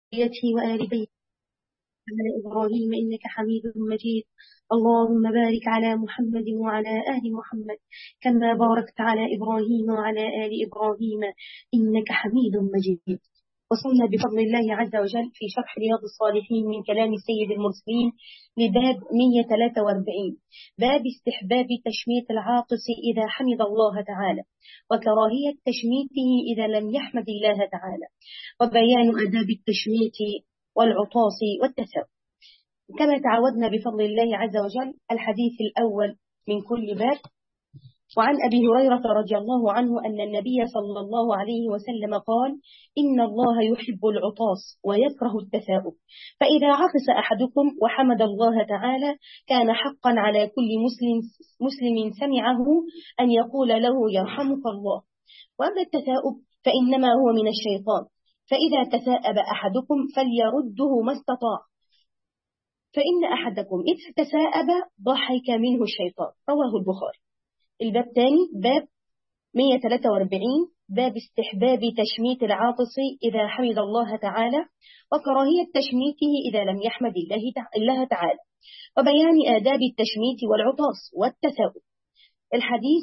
ذريته وآل بيته على إبراهيم إنك حميد مجيد اللهم بارك على محمد وعلى آل محمد كما باركت على إبراهيم وعلى آل إبراهيم إنك حميد مجيد وصلنا بفضل الله عز وجل في شرح رياض الصالحين من كلام سيد المرسلين لباب 143 باب استحباب تشميت العاطس إذا حمد الله تعالى وكراهية تشميته إذا لم يحمد الله تعالى وبيان أداب التشميت والعطاس والتساؤل كما تعودنا بفضل الله عز وجل الحديث الأول من كل باب وعن أبي هريرة رضي الله عنه أن النبي صلى الله عليه وسلم قال إن الله يحب العطاس ويكره التثاؤب فإذا عطس أحدكم وحمد الله تعالى كان حقا على كل مسلم, مسلم سمعه أن يقول له يرحمك الله وأما التثاؤب فإنما هو من الشيطان فإذا تثاءب أحدكم فليرده ما استطاع فإن أحدكم إذا تثاءب ضحك منه الشيطان رواه البخاري الباب تاني باب 143 باب استحباب تشميت العاطس إذا حمد الله تعالى وكراهية تشميته إذا لم يحمد الله تعالى وبيان آداب التشميت والعطاس والتثاؤب الحديث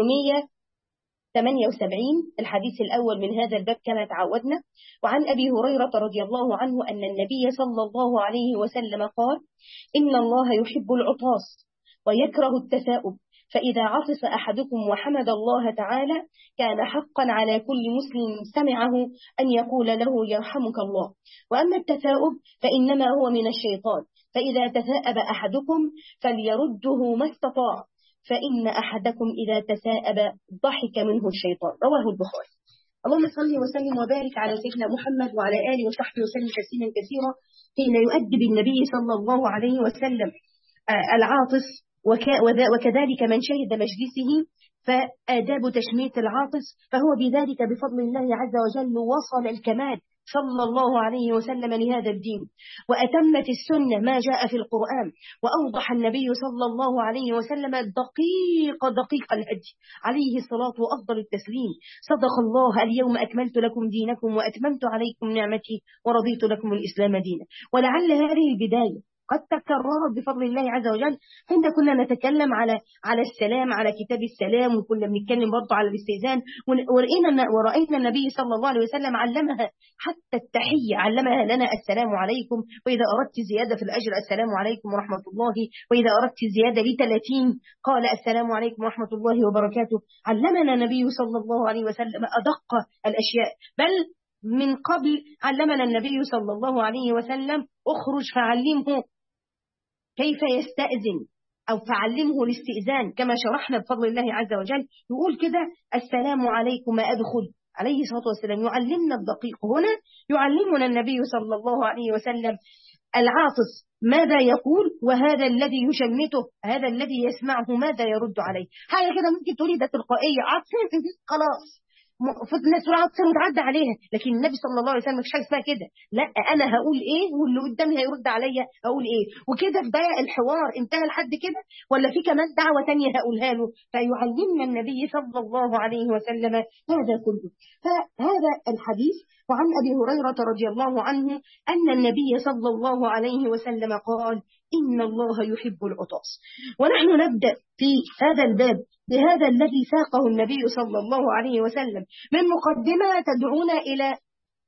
878 الحديث الأول من هذا الباب كما تعودنا وعن أبي هريرة رضي الله عنه أن النبي صلى الله عليه وسلم قال إن الله يحب العطاس ويكره التثاؤب فإذا عطس أحدكم وحمد الله تعالى كان حقا على كل مسلم سمعه أن يقول له يرحمك الله وأما التثاؤب فإنما هو من الشيطان فإذا تثاءب أحدكم فليرده ما استطاع فإن أحدكم إذا تثاءب ضحك منه الشيطان رواه البخاري اللهم صل وسلم وبارك على سيدنا محمد وعلى آله وصحبه وسلم تسليما كثيرا حين يؤدب النبي صلى الله عليه وسلم العاطس وكذلك من شهد مجلسه فآداب تشميت العاطس فهو بذلك بفضل الله عز وجل وصل الكمال صلى الله عليه وسلم لهذا الدين وأتمت السنة ما جاء في القرآن وأوضح النبي صلى الله عليه وسلم دقيق دقيق الهدي عليه الصلاة وأفضل التسليم صدق الله اليوم أكملت لكم دينكم وأتممت عليكم نعمتي ورضيت لكم الإسلام دينا ولعل هذه البداية قد تكررت بفضل الله عز وجل حين كنا نتكلم على على السلام على كتاب السلام وكنا بنتكلم برضه على الاستئذان ورأينا ورأينا النبي صلى الله عليه وسلم علمها حتى التحية علمها لنا السلام عليكم وإذا أردت زيادة في الأجر السلام عليكم ورحمة الله وإذا أردت زيادة لثلاثين قال السلام عليكم ورحمة الله وبركاته علمنا النبي صلى الله عليه وسلم أدق الأشياء بل من قبل علمنا النبي صلى الله عليه وسلم اخرج فعلمه كيف يستأذن أو فعلمه الاستئذان كما شرحنا بفضل الله عز وجل يقول كده السلام عليكم أدخل عليه الصلاة والسلام يعلمنا الدقيق هنا يعلمنا النبي صلى الله عليه وسلم العاطس ماذا يقول وهذا الذي يشمته هذا الذي يسمعه ماذا يرد عليه حاجة كده ممكن تقولي ده تلقائية عطس خلاص المفروض الناس تقول عطس وتعدى عليها لكن النبي صلى الله عليه وسلم مش حاجه اسمها كده لا انا هقول ايه واللي قدامي هيرد عليا اقول ايه وكده بدايه الحوار انتهى لحد كده ولا في كمان دعوه ثانيه هقولها له فيعلمنا النبي صلى الله عليه وسلم هذا كله فهذا الحديث وعن ابي هريره رضي الله عنه ان النبي صلى الله عليه وسلم قال إن الله يحب العطاس ونحن نبدأ في هذا الباب بهذا الذي ساقه النبي صلى الله عليه وسلم من مقدمة تدعونا إلى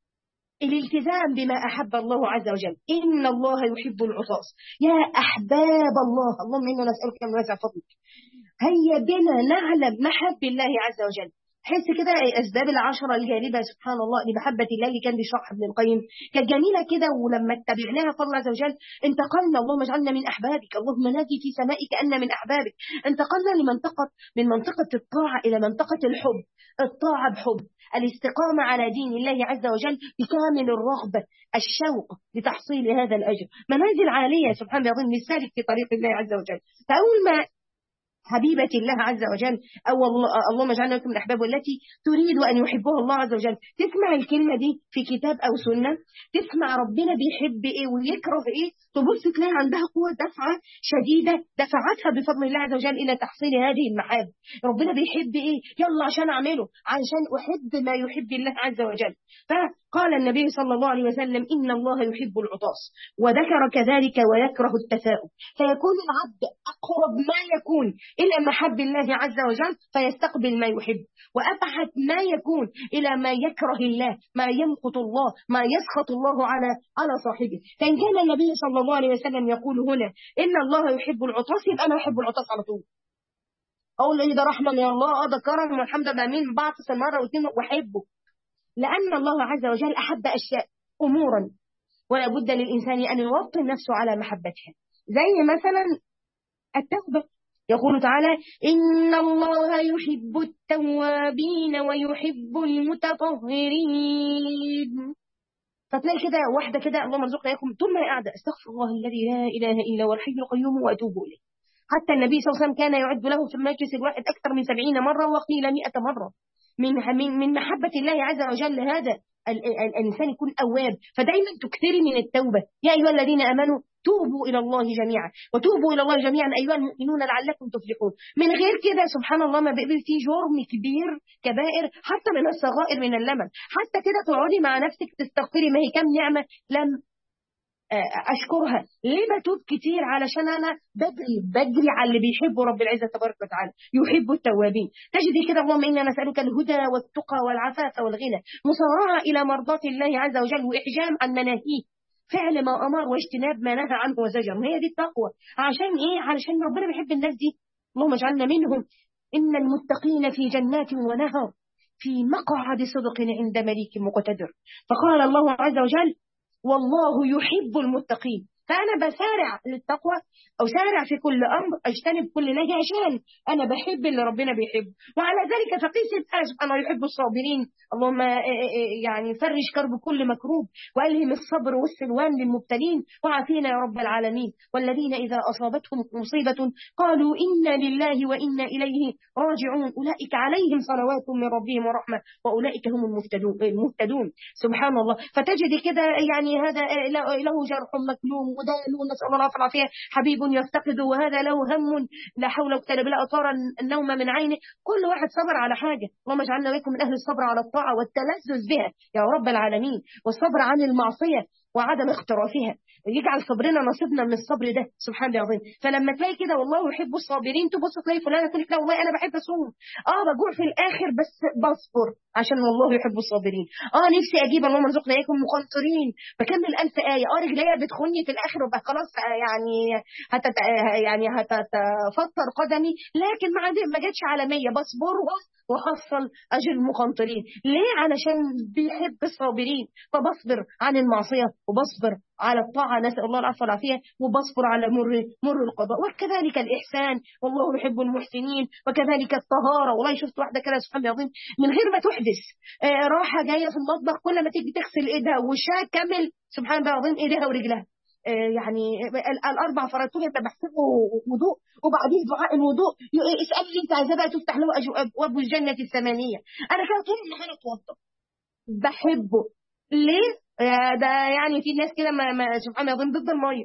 الالتزام بما أحب الله عز وجل إن الله يحب العطاس يا أحباب الله اللهم إنا نسألك من واسع فضلك هيا بنا نعلم محب الله عز وجل حس كده أسباب العشرة الجانبة سبحان الله لمحبة الله اللي كان بيشرحها ابن القيم كانت جميلة كده ولما اتبعناها فضل عز وجل انتقلنا اللهم اجعلنا من أحبابك اللهم نادي في سمائك أن من أحبابك انتقلنا لمنطقة من منطقة الطاعة إلى منطقة الحب الطاعة بحب الاستقامة على دين الله عز وجل بكامل الرغبة الشوق لتحصيل هذا الأجر منازل عالية سبحان الله للسالك في طريق الله عز وجل فأول ما حبيبة الله عز وجل أو الله اللهم اجعلنا لكم من الأحباب والتي تريد أن يحبها الله عز وجل تسمع الكلمة دي في كتاب أو سنة تسمع ربنا بيحب إيه ويكره إيه تبص تلاقي عندها قوة دفعة شديدة دفعتها بفضل الله عز وجل إلى تحصيل هذه المحاب ربنا بيحب إيه يلا عشان أعمله عشان أحب ما يحب الله عز وجل فقال النبي صلى الله عليه وسلم إن الله يحب العطاس وذكر كذلك ويكره التفاؤل فيكون العبد أقرب ما يكون إلى محب الله عز وجل فيستقبل ما يحب وأبعد ما يكون إلى ما يكره الله ما يمقت الله ما يسخط الله على على صاحبه فإن كان النبي صلى الله عليه وسلم يقول هنا إن الله يحب العطاس يبقى أنا أحب العطاس على طول أقول له ده رحمة من الله اه ده كرم والحمد لله مين بعطس مرة واثنين وأحبه لأن الله عز وجل أحب أشياء أمورا ولا بد للإنسان أن يوطن نفسه على محبتها زي مثلا التوبة يقول تعالى إن الله يحب التوابين ويحب المتطهرين فتلاقي كده واحدة كده اللهم ارزقنا اياكم طول ما هي قاعدة استغفر الله الذي لا إله إلا هو الحي القيوم وأتوب إليه حتى النبي صلى الله عليه وسلم كان يعد له في المجلس الواحد أكثر من سبعين مرة وقيل مئة مرة من من من محبة الله عز وجل هذا الإنسان يكون أواب فدايما تكثري من التوبة يا أيها الذين آمنوا توبوا إلى الله جميعا وتوبوا إلى الله جميعا أيها المؤمنون لعلكم تفلحون من غير كده سبحان الله ما بيبقى في جرم كبير كبائر حتى من الصغائر من اللمن حتى كده تقعدي مع نفسك تستغفري ما هي كم نعمة لم أشكرها ليه بتوب كتير علشان أنا بجري بجري على اللي بيحبه رب العزة تبارك وتعالى يحب التوابين تجدي كده اللهم إنا نسألك الهدى والتقى والعفاف والغنى مسارعة إلى مرضاة الله عز وجل وإحجام عن مناهيه فعل ما أمر واجتناب ما نهى عنه وزجر ما هي دي التقوى عشان إيه علشان ربنا بيحب الناس دي اللهم اجعلنا منهم إن المتقين في جنات ونهر في مقعد صدق عند مليك مقتدر فقال الله عز وجل والله يحب المتقين فأنا بسارع للتقوى أو سارع في كل أمر أجتنب كل نهي عشان أنا بحب اللي ربنا بيحبه وعلى ذلك فقيس الآن سبحانه يحب الصابرين اللهم يعني فرج كرب كل مكروب وألهم الصبر والسلوان للمبتلين وعافينا يا رب العالمين والذين إذا أصابتهم مصيبة قالوا إنا لله وإنا إليه راجعون أولئك عليهم صلوات من ربهم ورحمة وأولئك هم المهتدون المهتدون سبحان الله فتجد كده يعني هذا له جرح مكلوم وده نسأل الله العافية حبيب يفتقد وهذا له هم لا حول ولا قوة إلا أطار النوم من عينه كل واحد صبر على حاجة اللهم اجعلنا وإياكم من أهل الصبر على الطاعة والتلذذ بها يا رب العالمين والصبر عن المعصية وعدم اخترافها يجعل صبرنا نصيبنا من الصبر ده سبحان الله العظيم فلما تلاقي كده والله يحب الصابرين تبص تلاقي فلانه تقول لك لا والله انا بحب اصوم اه بجوع في الاخر بس بصبر عشان والله يحب الصابرين اه نفسي اجيب اللهم ارزقنا اياكم مقنطرين بكمل ألف ايه اه رجليا بتخني في الاخر وبقى خلاص يعني هتت يعني هتتفطر قدمي لكن ما ما جاتش على 100 بصبرها وحصل أجر المقنطرين ليه علشان بيحب الصابرين فبصبر عن المعصية وبصبر على الطاعة نسأل الله العفو والعافية وبصبر على مر مر القضاء وكذلك الإحسان والله يحب المحسنين وكذلك الطهارة والله شفت واحدة كده سبحان الله العظيم من غير ما تحدث آه راحة جاية في المطبخ كل ما تيجي تغسل إيدها وشها كامل سبحان الله العظيم إيديها ورجلها يعني الاربع فرائض انت بحسبه وضوء وبعدين دعاء الوضوء اسال لي انت عايزاه بقى تفتح له ابواب الجنه الثمانيه انا كده طول النهار اتوضى بحبه ليه ده يعني في ناس كده ما, ما سبحان الله ضد الميه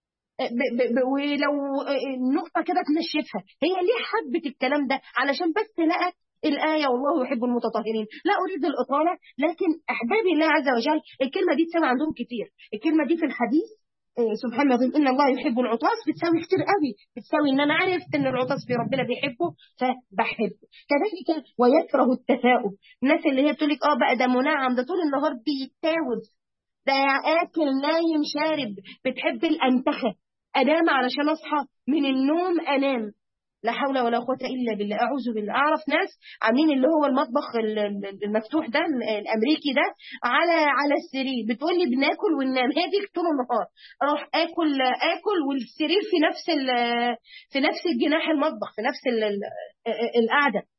ولو نقطة كده تنشفها هي ليه حبت الكلام ده علشان بس لقت الآية والله يحب المتطهرين لا أريد الإطالة لكن أحبابي الله عز وجل الكلمة دي تسمع عندهم كتير الكلمة دي في الحديث سبحان الله إن الله يحب العطاس بتساوي كتير قوي بتساوي إن أنا عرفت إن العطاس في ربنا بيحبه فبحبه كذلك ويكره التثاؤب الناس اللي هي بتقول لك اه بقى ده منعم ده طول النهار بيتاوب ده آكل نايم شارب بتحب الأنتخة أنام علشان أصحى من النوم أنام لا حول ولا قوة إلا بالله أعوذ بالله أعرف ناس عاملين اللي هو المطبخ المفتوح ده الأمريكي ده على على السرير بتقول لي بناكل وننام هي دي طول النهار أروح آكل آكل والسرير في نفس في نفس الجناح المطبخ في نفس القعدة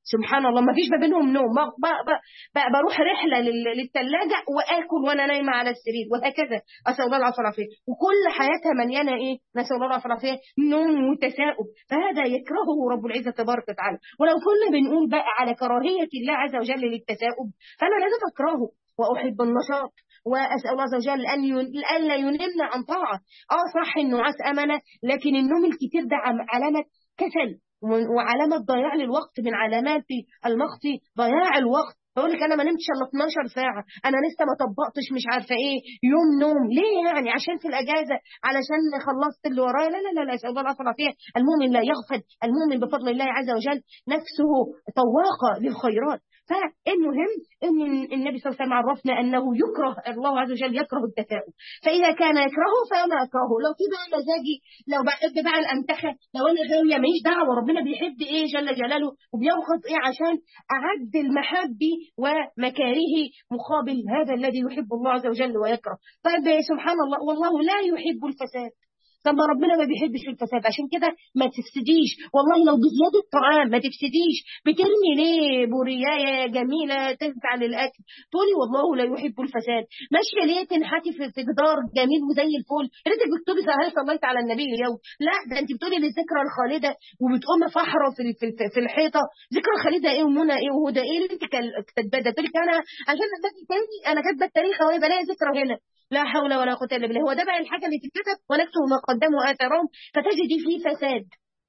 سبحان الله ما فيش ما بينهم نوم ب- ب- ب- ب- بروح رحله لل- للثلاجه واكل وانا نايمه على السرير وهكذا اسال الله العافيه والعافيه وكل حياتها مليانه ايه نسال الله العافيه والعافيه نوم وتثاؤب فهذا يكرهه رب العزه تبارك وتعالى ولو كنا بنقول بقى على كراهيه الله عز وجل للتثاؤب فانا لازم اكرهه واحب النشاط واسال الله عز وجل ان ين... الا ينمنا عن طاعه اه صح النعاس امنه لكن النوم الكتير ده عم- علامه كسل و- وعلامه ضياع للوقت من علامات المقت ضياع الوقت بقول لك انا ما نمتش الا 12 ساعه انا لسه ما طبقتش مش عارفه ايه يوم نوم ليه يعني عشان في الاجازه علشان خلصت اللي ورايا لا لا لا لا اسال الله العافيه والعافيه المؤمن لا يغفل المؤمن بفضل الله عز وجل نفسه طواقه للخيرات فالمهم ان النبي صلى الله عليه وسلم عرفنا انه يكره الله عز وجل يكره التثاؤب فاذا كان يكرهه فانا اكرهه لو في بقى مزاجي لو بحب بقى الانتخه لو انا غاويه ماليش دعوه ربنا بيحب ايه جل جلاله وبيبغض ايه عشان اعدل محبي ومكارهي مقابل هذا الذي يحب الله عز وجل ويكره طيب سبحان الله والله لا يحب الفساد طب ما ربنا ما بيحبش الفساد عشان كده ما تفسديش والله لو بزيادة طعام ما تفسديش بترمي ليه بورياية جميلة تنفع للأكل تقولي والله لا يحب الفساد ماشية ليه تنحتي في في جدار جميل وزي الفل يا ريتك بتقولي هل صليت على النبي اليوم لا ده انت بتقولي للذكرى الخالدة وبتقوم فحرة في في في- في الحيطة ذكرى خالدة ايه ومنى ايه وهدى ايه اللي انت كاتباه ده تقولي انا عشان اثبت تاني انا كاتبه التاريخ اهو بلاقي ذكرى هنا لا حول ولا قوة إلا بالله هو ده بقى الحاجة اللي تتكتب ونكتب ما قدموا آثارهم فتجدي فيه فساد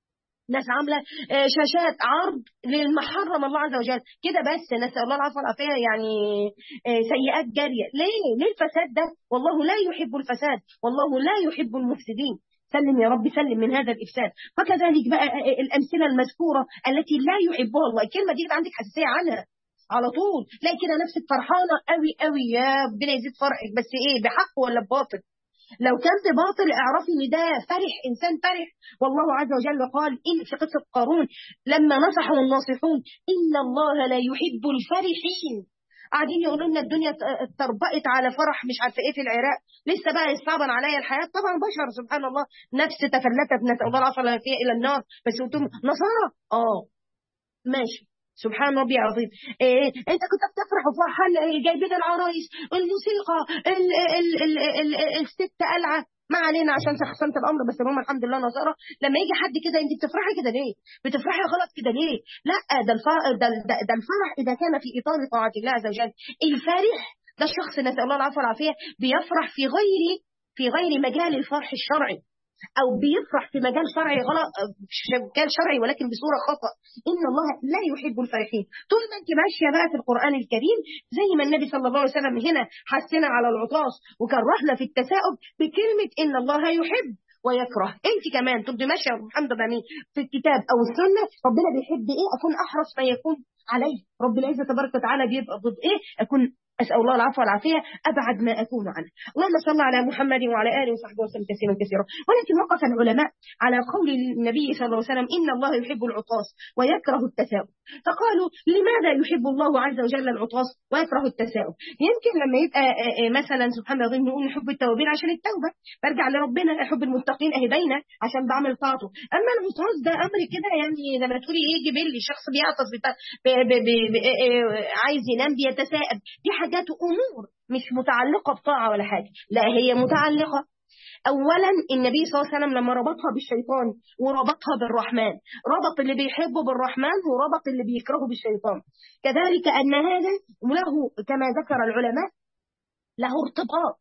ناس عاملة آه، شاشات عرض للمحرم الله عز وجل كده بس نسأل الله العافية والعافية يعني آه، سيئات جارية ليه؟ ليه الفساد ده؟ والله لا يحب الفساد والله لا يحب المفسدين سلم يا رب سلم من هذا الإفساد وكذلك بقى آه، الأمثلة المذكورة التي لا يحبها الله الكلمة دي يبقى عندك حساسية عنها على طول تلاقي كده نفسك فرحانة قوي قوي يا ربنا يزيد فرحك بس ايه بحق ولا بباطل لو كان بباطل اعرفي ان ده فرح انسان فرح والله عز وجل قال ان في قصه قارون لما نصحوا الناصحون ان الله لا يحب الفرحين قاعدين يقولوا لنا الدنيا اتربقت على فرح مش عارفه ايه في العراق لسه بقى يصعبا عليا الحياه طبعا بشر سبحان الله نفس تفلتت نسال الله العافيه والعافية الى النار بس قلتم نصارى اه ماشي سبحان ربي العظيم إيه انت كنت بتفرح وفرحان إيه جايبين العرايس الموسيقى ال ال ال ال الست قلعه ما علينا عشان شخصنت الامر بس هم الحمد لله نصارى لما يجي حد كده انت بتفرحي كده ليه؟ بتفرحي غلط كده ليه؟ لا ده الفرح ده, ده, ده الفرح اذا كان في اطار طاعه الله عز وجل الفرح ده الشخص نسال الله العافيه والعافيه بيفرح في غير في غير مجال الفرح الشرعي او بيفرح في مجال شرعي غلط مجال شرعي ولكن بصوره خطا ان الله لا يحب الفرحين طول ما انت ماشيه بقى في القران الكريم زي ما النبي صلى الله عليه وسلم هنا حسنا على العطاس وكرهنا في التثاؤب بكلمه ان الله يحب ويكره انت كمان تبقي ماشيه الحمد لله في الكتاب او السنه ربنا بيحب ايه اكون احرص ما يكون عليه رب العزه تبارك وتعالى بيبقى ضد ايه اكون اسال الله العفو والعافيه ابعد ما اكون عنه اللهم صل على محمد وعلى اله وصحبه وسلم تسليما كثيرا ولكن وقف العلماء على قول النبي صلى الله عليه وسلم ان الله يحب العطاس ويكره التثاؤب فقالوا لماذا يحب الله عز وجل العطاس ويكره التثاؤب يمكن لما يبقى آه، آه، مثلا سبحان الله العظيم نقول نحب التوابين عشان التوبه برجع لربنا احب المتقين اهي باينه عشان بعمل طاعته اما العطاس ده امر كده يعني زي ما تقولي ايه جبلي شخص بيعطس بتا... ب... ب... ب... ب... آه، آه، عايز ينام بيتثاءب دي حاجات امور مش متعلقه بطاعه ولا حاجه لا هي متعلقه اولا النبي صلى الله عليه وسلم لما ربطها بالشيطان وربطها بالرحمن ربط اللي بيحبه بالرحمن وربط اللي بيكرهه بالشيطان كذلك ان هذا له كما ذكر العلماء له ارتباط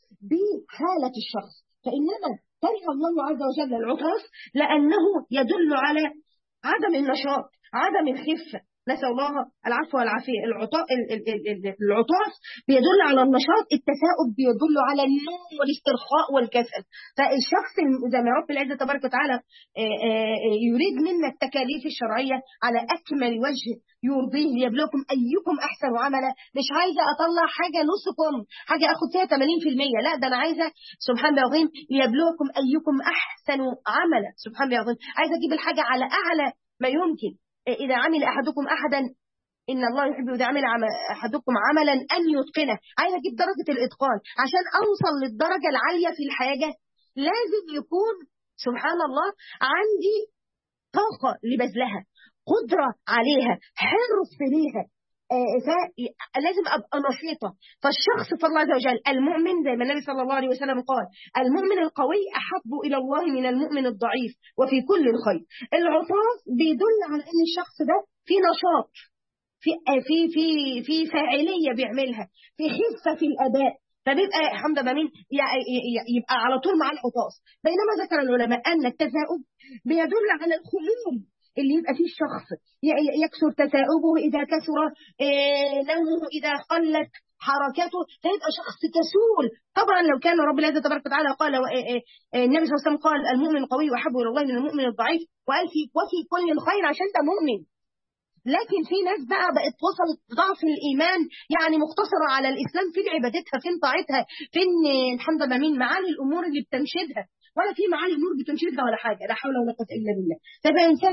بحاله الشخص فانما كره الله عز وجل العطاس لانه يدل على عدم النشاط عدم الخفه نسأل الله العفو والعافية العطاء ال- ال- ال- ال- العطاس بيدل على النشاط التثاؤب بيدل على النوم والاسترخاء والكسل فالشخص الم- زي ما رب العزة تبارك وتعالى آه، آه، آه، يريد منا التكاليف الشرعية على أكمل وجه يرضيه ليبلوكم أيكم أحسن عملا مش عايزة أطلع حاجة نصكم حاجة أخد فيها 80% لا ده أنا عايزة سبحان الله العظيم ليبلوكم أيكم أحسن عملا سبحان الله العظيم عايزة أجيب الحاجة على أعلى ما يمكن إذا عمل أحدكم أحدا إن الله يحب إذا عمل عم- أحدكم عملا أن يتقنه عايز أجيب درجة الإتقان عشان أوصل للدرجة العالية في الحاجة لازم يكون سبحان الله عندي طاقة لبذلها قدرة عليها حرص ليها آه، فلازم ابقى نشيطه فالشخص في الله عز وجل المؤمن زي ما النبي صلى الله عليه وسلم قال المؤمن القوي احب الى الله من المؤمن الضعيف وفي كل الخير العطاس بيدل على ان الشخص ده في نشاط في في في في فاعليه بيعملها في خفه في الاداء فبيبقى حمد مين يبقى على طول مع العطاس بينما ذكر العلماء ان التثاؤب بيدل على الخمول اللي يبقى فيه الشخص يكثر تثاؤبه إذا كثر نومه إذا قلت حركاته فيبقى شخص كسول طبعا لو كان رب العزة تبارك وتعالى قال النبي صلى الله عليه وسلم قال المؤمن القوي وحب إلى الله من المؤمن الضعيف وقال في وفي كل الخير عشان ده مؤمن لكن في ناس بقى بقت وصلت ضعف الايمان يعني مقتصره على الاسلام فين عبادتها فين طاعتها فين الحمد لله مين معاني الامور اللي بتنشدها ولا في معاني نور بتنشدها ولا حاجه لا حول ولا قوه الا بالله فبقى انسان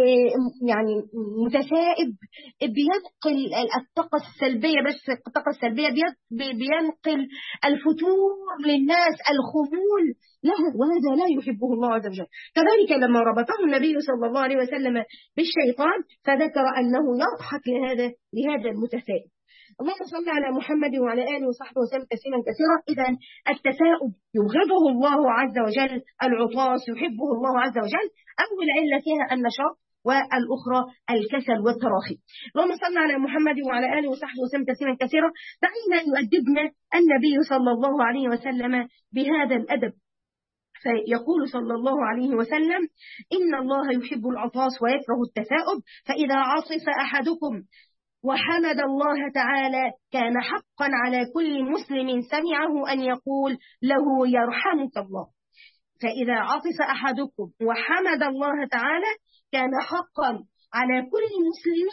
يعني متسائب بينقل الطاقه السلبيه بس الطاقه السلبيه بينقل الفتور للناس الخمول له وهذا لا يحبه الله عز وجل كذلك لما ربطه النبي صلى الله عليه وسلم بالشيطان فذكر انه يضحك لهذا لهذا المتسائب اللهم صل على محمد وعلى اله وصحبه وسلم تسليما كثيرا اذا التثاؤب يبغضه الله عز وجل العطاس يحبه الله عز وجل اول عله فيها النشاط والاخرى الكسل والتراخي اللهم صل على محمد وعلى اله وصحبه وسلم تسليما كثيرا دعينا يؤدبنا النبي صلى الله عليه وسلم بهذا الادب فيقول صلى الله عليه وسلم إن الله يحب العطاس ويكره التثاؤب فإذا عطس أحدكم وحمد الله تعالى كان حقا على كل مسلم سمعه أن يقول له يرحمك الله فإذا عطس أحدكم وحمد الله تعالى كان حقا على كل مسلم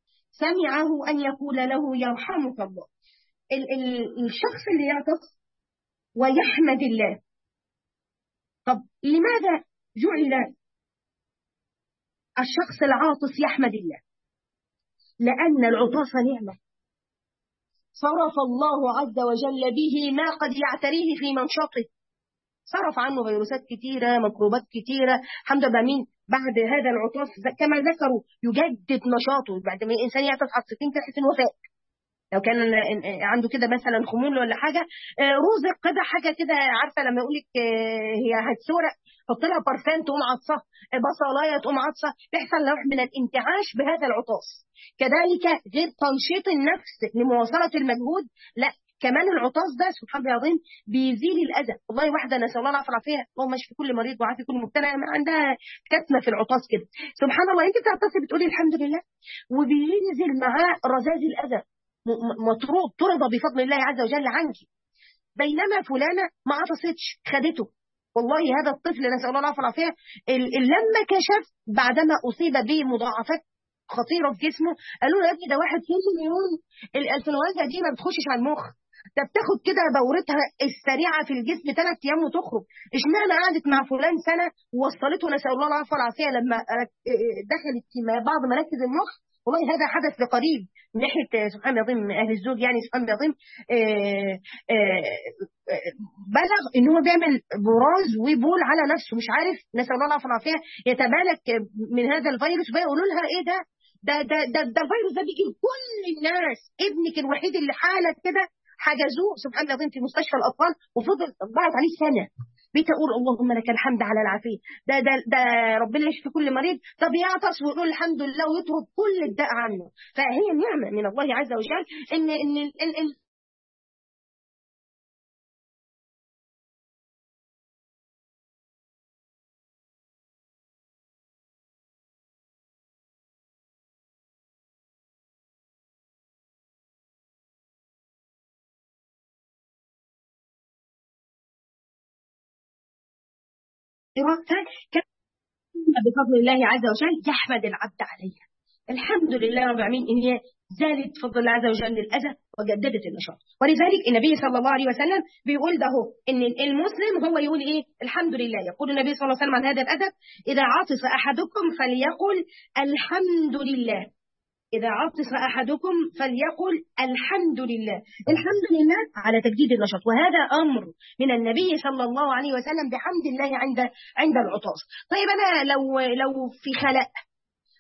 سمعه أن يقول له يرحمك الله ال ال الشخص اللي يعطس ويحمد الله طب لماذا جعل الشخص العاطس يحمد الله لأن العطاس نعمة صرف الله عز وجل به ما قد يعتريه في منشطه صرف عنه فيروسات كتيرة ميكروبات كتيرة الحمد لله مين بعد هذا العطاس كما ذكروا يجدد نشاطه بعد ما الإنسان يعطس عطستين تحس إنه فاق لو كان عنده كده مثلا خمول ولا حاجه روزق كده حاجه كده عارفه لما يقول لك هي هتسرق حط لها برفان تقوم عطسه بصلايه تقوم عطسه يحصل نوع من الانتعاش بهذا العطاس كذلك غير تنشيط النفس لمواصله المجهود لا كمان العطاس ده سبحان الله العظيم بيزيل الاذى والله واحده نسال الله العافيه والعافيه اللهم اشفي كل مريض وعافي كل مبتلى عندها كتمه في العطاس كده سبحان الله انت بتعطسي بتقولي الحمد لله وبينزل معاه رذاذ الاذى مطرود طرد بفضل الله عز وجل عنك بينما فلانة ما عطستش خدته والله هذا الطفل نسأل الله العافية والعافية لما كشف بعدما أصيب بمضاعفات خطيرة في جسمه قالوا له يا ابني ده واحد في مليون الانفلونزا دي ما بتخشش على المخ ده بتاخد كده دورتها السريعه في الجسم ثلاث ايام وتخرج اشمعنى قعدت مع فلان سنه ووصلته نسال الله العافيه والعافيه لما دخلت في بعض مراكز المخ والله هذا حدث بقريب من ناحيه سبحان الله العظيم اهل الزوج يعني سبحان الله العظيم بلغ ان هو بيعمل براز وبول على نفسه مش عارف نسال الله العافيه والعافيه يتمالك من هذا الفيروس فيقولوا لها ايه ده ده ده ده, ده الفيروس ده بيجي لكل الناس ابنك الوحيد اللي حالك كده حجزوه سبحان الله في مستشفى الاطفال وفضل ضاعت عليه سنه بقيت اقول اللهم لك الحمد على العافيه ده ده ده ربنا يشفي كل مريض طب يعطس ويقول الحمد لله ويطرد كل الداء عنه فهي نعمه من الله عز وجل ان ان ال ال كان بفضل الله عز وجل يحمد العبد عليها الحمد لله رب العالمين ان هي زالت فضل الله عز وجل الاذى وجددت النشاط ولذلك النبي صلى الله عليه وسلم بيقول ده هو ان المسلم هو يقول ايه الحمد لله يقول النبي صلى الله عليه وسلم عن هذا الادب اذا عطس احدكم فليقل الحمد لله إذا عطس أحدكم فليقل الحمد لله الحمد لله على تجديد النشاط وهذا أمر من النبي صلى الله عليه وسلم بحمد الله عند عند العطاس طيب أنا لو لو في خلاء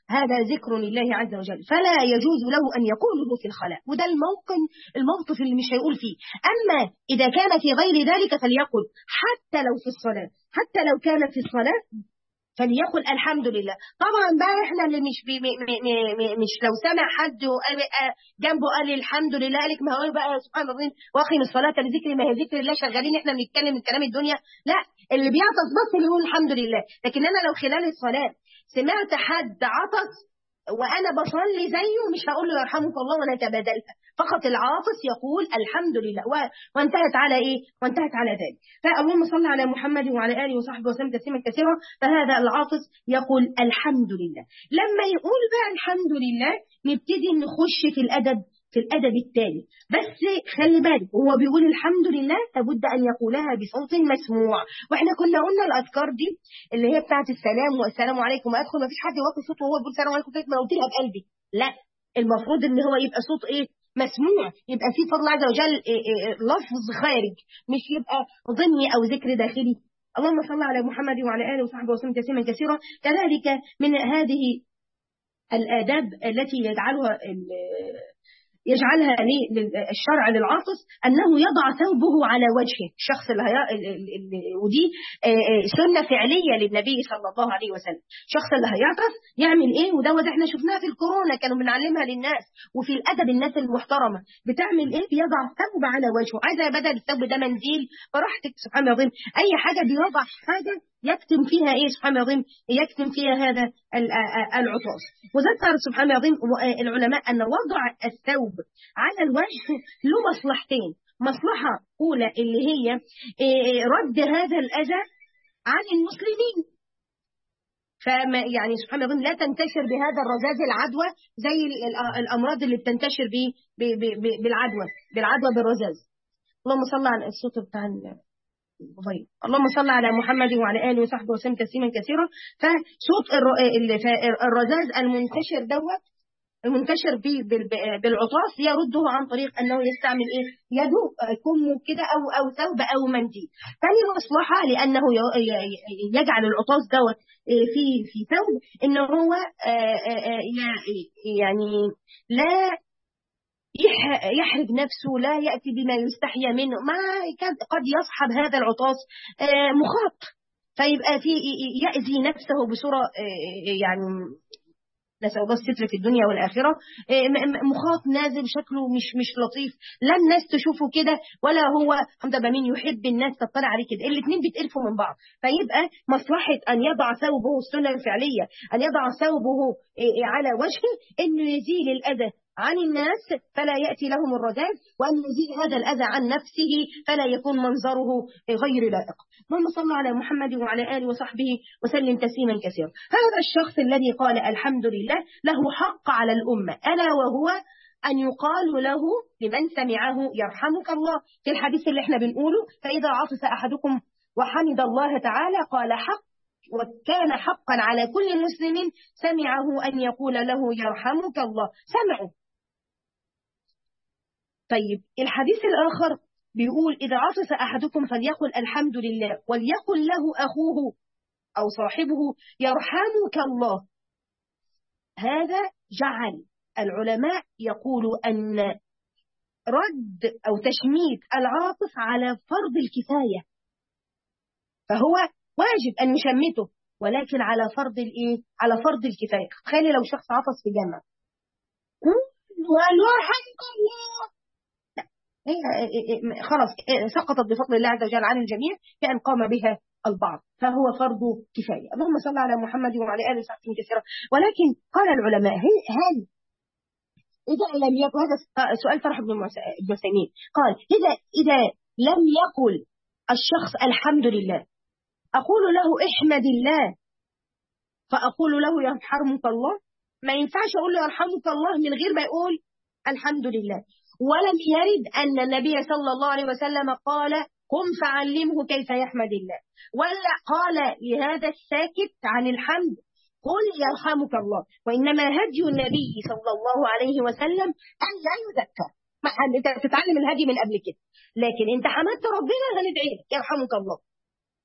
هذا ذكر لله عز وجل فلا يجوز له أن يقوله في الخلاء وده الموقن الموقف اللي مش هيقول فيه أما إذا كان في غير ذلك فليقل حتى لو في الصلاة حتى لو كان في الصلاة فليقل الحمد لله طبعا بقى احنا اللي مش بي م م م مش لو سمع حد جنبه قال الحمد لله قالك ما هو بقى سبحان الله واقم الصلاه لذكر ما هي ذكر الله شغالين احنا بنتكلم من كلام الدنيا لا اللي بيعطس بس اللي يقول الحمد لله لكن انا لو خلال الصلاه سمعت حد عطس وانا بصلي زيه مش هقول له يرحمك الله وانا اتبادلها فقط العاطس يقول الحمد لله وانتهت على ايه وانتهت على ذلك فاللهم صل على محمد وعلى اله وصحبه وسلم تسليما كثيرا فهذا العاطس يقول الحمد لله لما يقول بقى الحمد لله نبتدي نخش في الادب في الادب التالي بس خلي بالك هو بيقول الحمد لله لابد ان يقولها بصوت مسموع واحنا كنا قلنا الاذكار دي اللي هي بتاعت السلام والسلام عليكم ادخل ما فيش حد يوطي صوته وهو بيقول السلام عليكم ما قلتها بقلبي لا المفروض ان هو يبقى صوت ايه مسموع يبقى في فضل عز وجل لفظ خارج مش يبقى ضمني او ذكر داخلي اللهم صل على محمد وعلى اله وصحبه وسلم تسليما كثيرا كذلك من هذه الاداب التي يجعلها يجعلها للشرع للعاطس أنه يضع ثوبه على وجهه الشخص اللي هي... ودي سنة فعلية للنبي صلى الله عليه وسلم الشخص اللي هيعطس يعمل إيه ودوت احنا شفناها في الكورونا كانوا بنعلمها للناس وفي الأدب الناس المحترمة بتعمل إيه بيضع ثوب على وجهه عايزة بدل الثوب ده منديل براحتك سبحان الله العظيم أي حاجة بيضع حاجة يكتم فيها ايه سبحان الله العظيم يكتم فيها هذا العطاس وذكر سبحان الله العظيم العلماء ان وضع الثوب على الوجه له مصلحتين مصلحه اولى اللي هي رد هذا الاذى عن المسلمين فما يعني سبحان الله لا تنتشر بهذا الرذاذ العدوى زي الامراض اللي بتنتشر بالعدوى بالعدوى بالرذاذ اللهم صل على الصوت بتاع طيب اللهم صل على محمد وعلى اله وصحبه وسلم تسليما كثيرا فصوت الرذاذ المنتشر دوت المنتشر بالعطاس يرده عن طريق انه يستعمل ايه يده كمه كده او او ثوب او منديل ثاني مصلحه لانه يجعل العطاس دوت في في ثوب ان هو يعني لا يحرج نفسه لا يأتي بما يستحيا منه ما قد يصحب هذا العطاس مخاط فيبقى في يأذي نفسه بصورة يعني نسأل الله الستر في الدنيا والآخرة مخاط نازل شكله مش مش لطيف لا الناس تشوفه كده ولا هو حمد مين يحب الناس تطلع عليه كده الاثنين بيتقرفوا من بعض فيبقى مصلحة أن يضع ثوبه السنة الفعلية أن يضع ثوبه على وجهه أنه يزيل الأذى عن الناس فلا يأتي لهم الرذاذ وأن يزيل هذا الأذى عن نفسه فلا يكون منظره غير لائق اللهم صل على محمد وعلى آله وصحبه وسلم تسليما كثيرا هذا الشخص الذي قال الحمد لله له حق على الأمة ألا وهو أن يقال له لمن سمعه يرحمك الله في الحديث اللي احنا بنقوله فإذا عطس أحدكم وحمد الله تعالى قال حق وكان حقا على كل مسلم سمعه أن يقول له يرحمك الله سمعه طيب الحديث الآخر بيقول إذا عطس أحدكم فليقل الحمد لله وليقل له أخوه أو صاحبه يرحمك الله هذا جعل العلماء يقولوا أن رد أو تشميت العاطف على فرض الكفاية فهو واجب أن يشمته ولكن على فرض الإيه؟ على فرض الكفاية تخيلي لو شخص عطس في جنة ويرحمك الله هي خلاص سقطت بفضل الله عز وجل عن الجميع بأن قام بها البعض فهو فرض كفاية اللهم صل على محمد وعلى آله وصحبه كثيرا ولكن قال العلماء هل إذا لم يقل هذا سؤال فرح بن عثيمين قال إذا إذا لم يقل الشخص الحمد لله أقول له احمد الله فأقول له يرحمك الله ما ينفعش أقول له يرحمك الله من غير ما يقول الحمد لله ولم يرد أن النبي صلى الله عليه وسلم قال قم فعلمه كيف يحمد الله ولا قال لهذا الساكت عن الحمد قل يرحمك الله وإنما هدي النبي صلى الله عليه وسلم أن لا يذكر انت تتعلم الهدي من قبل كده لكن انت حمدت ربنا هندعي لك يرحمك الله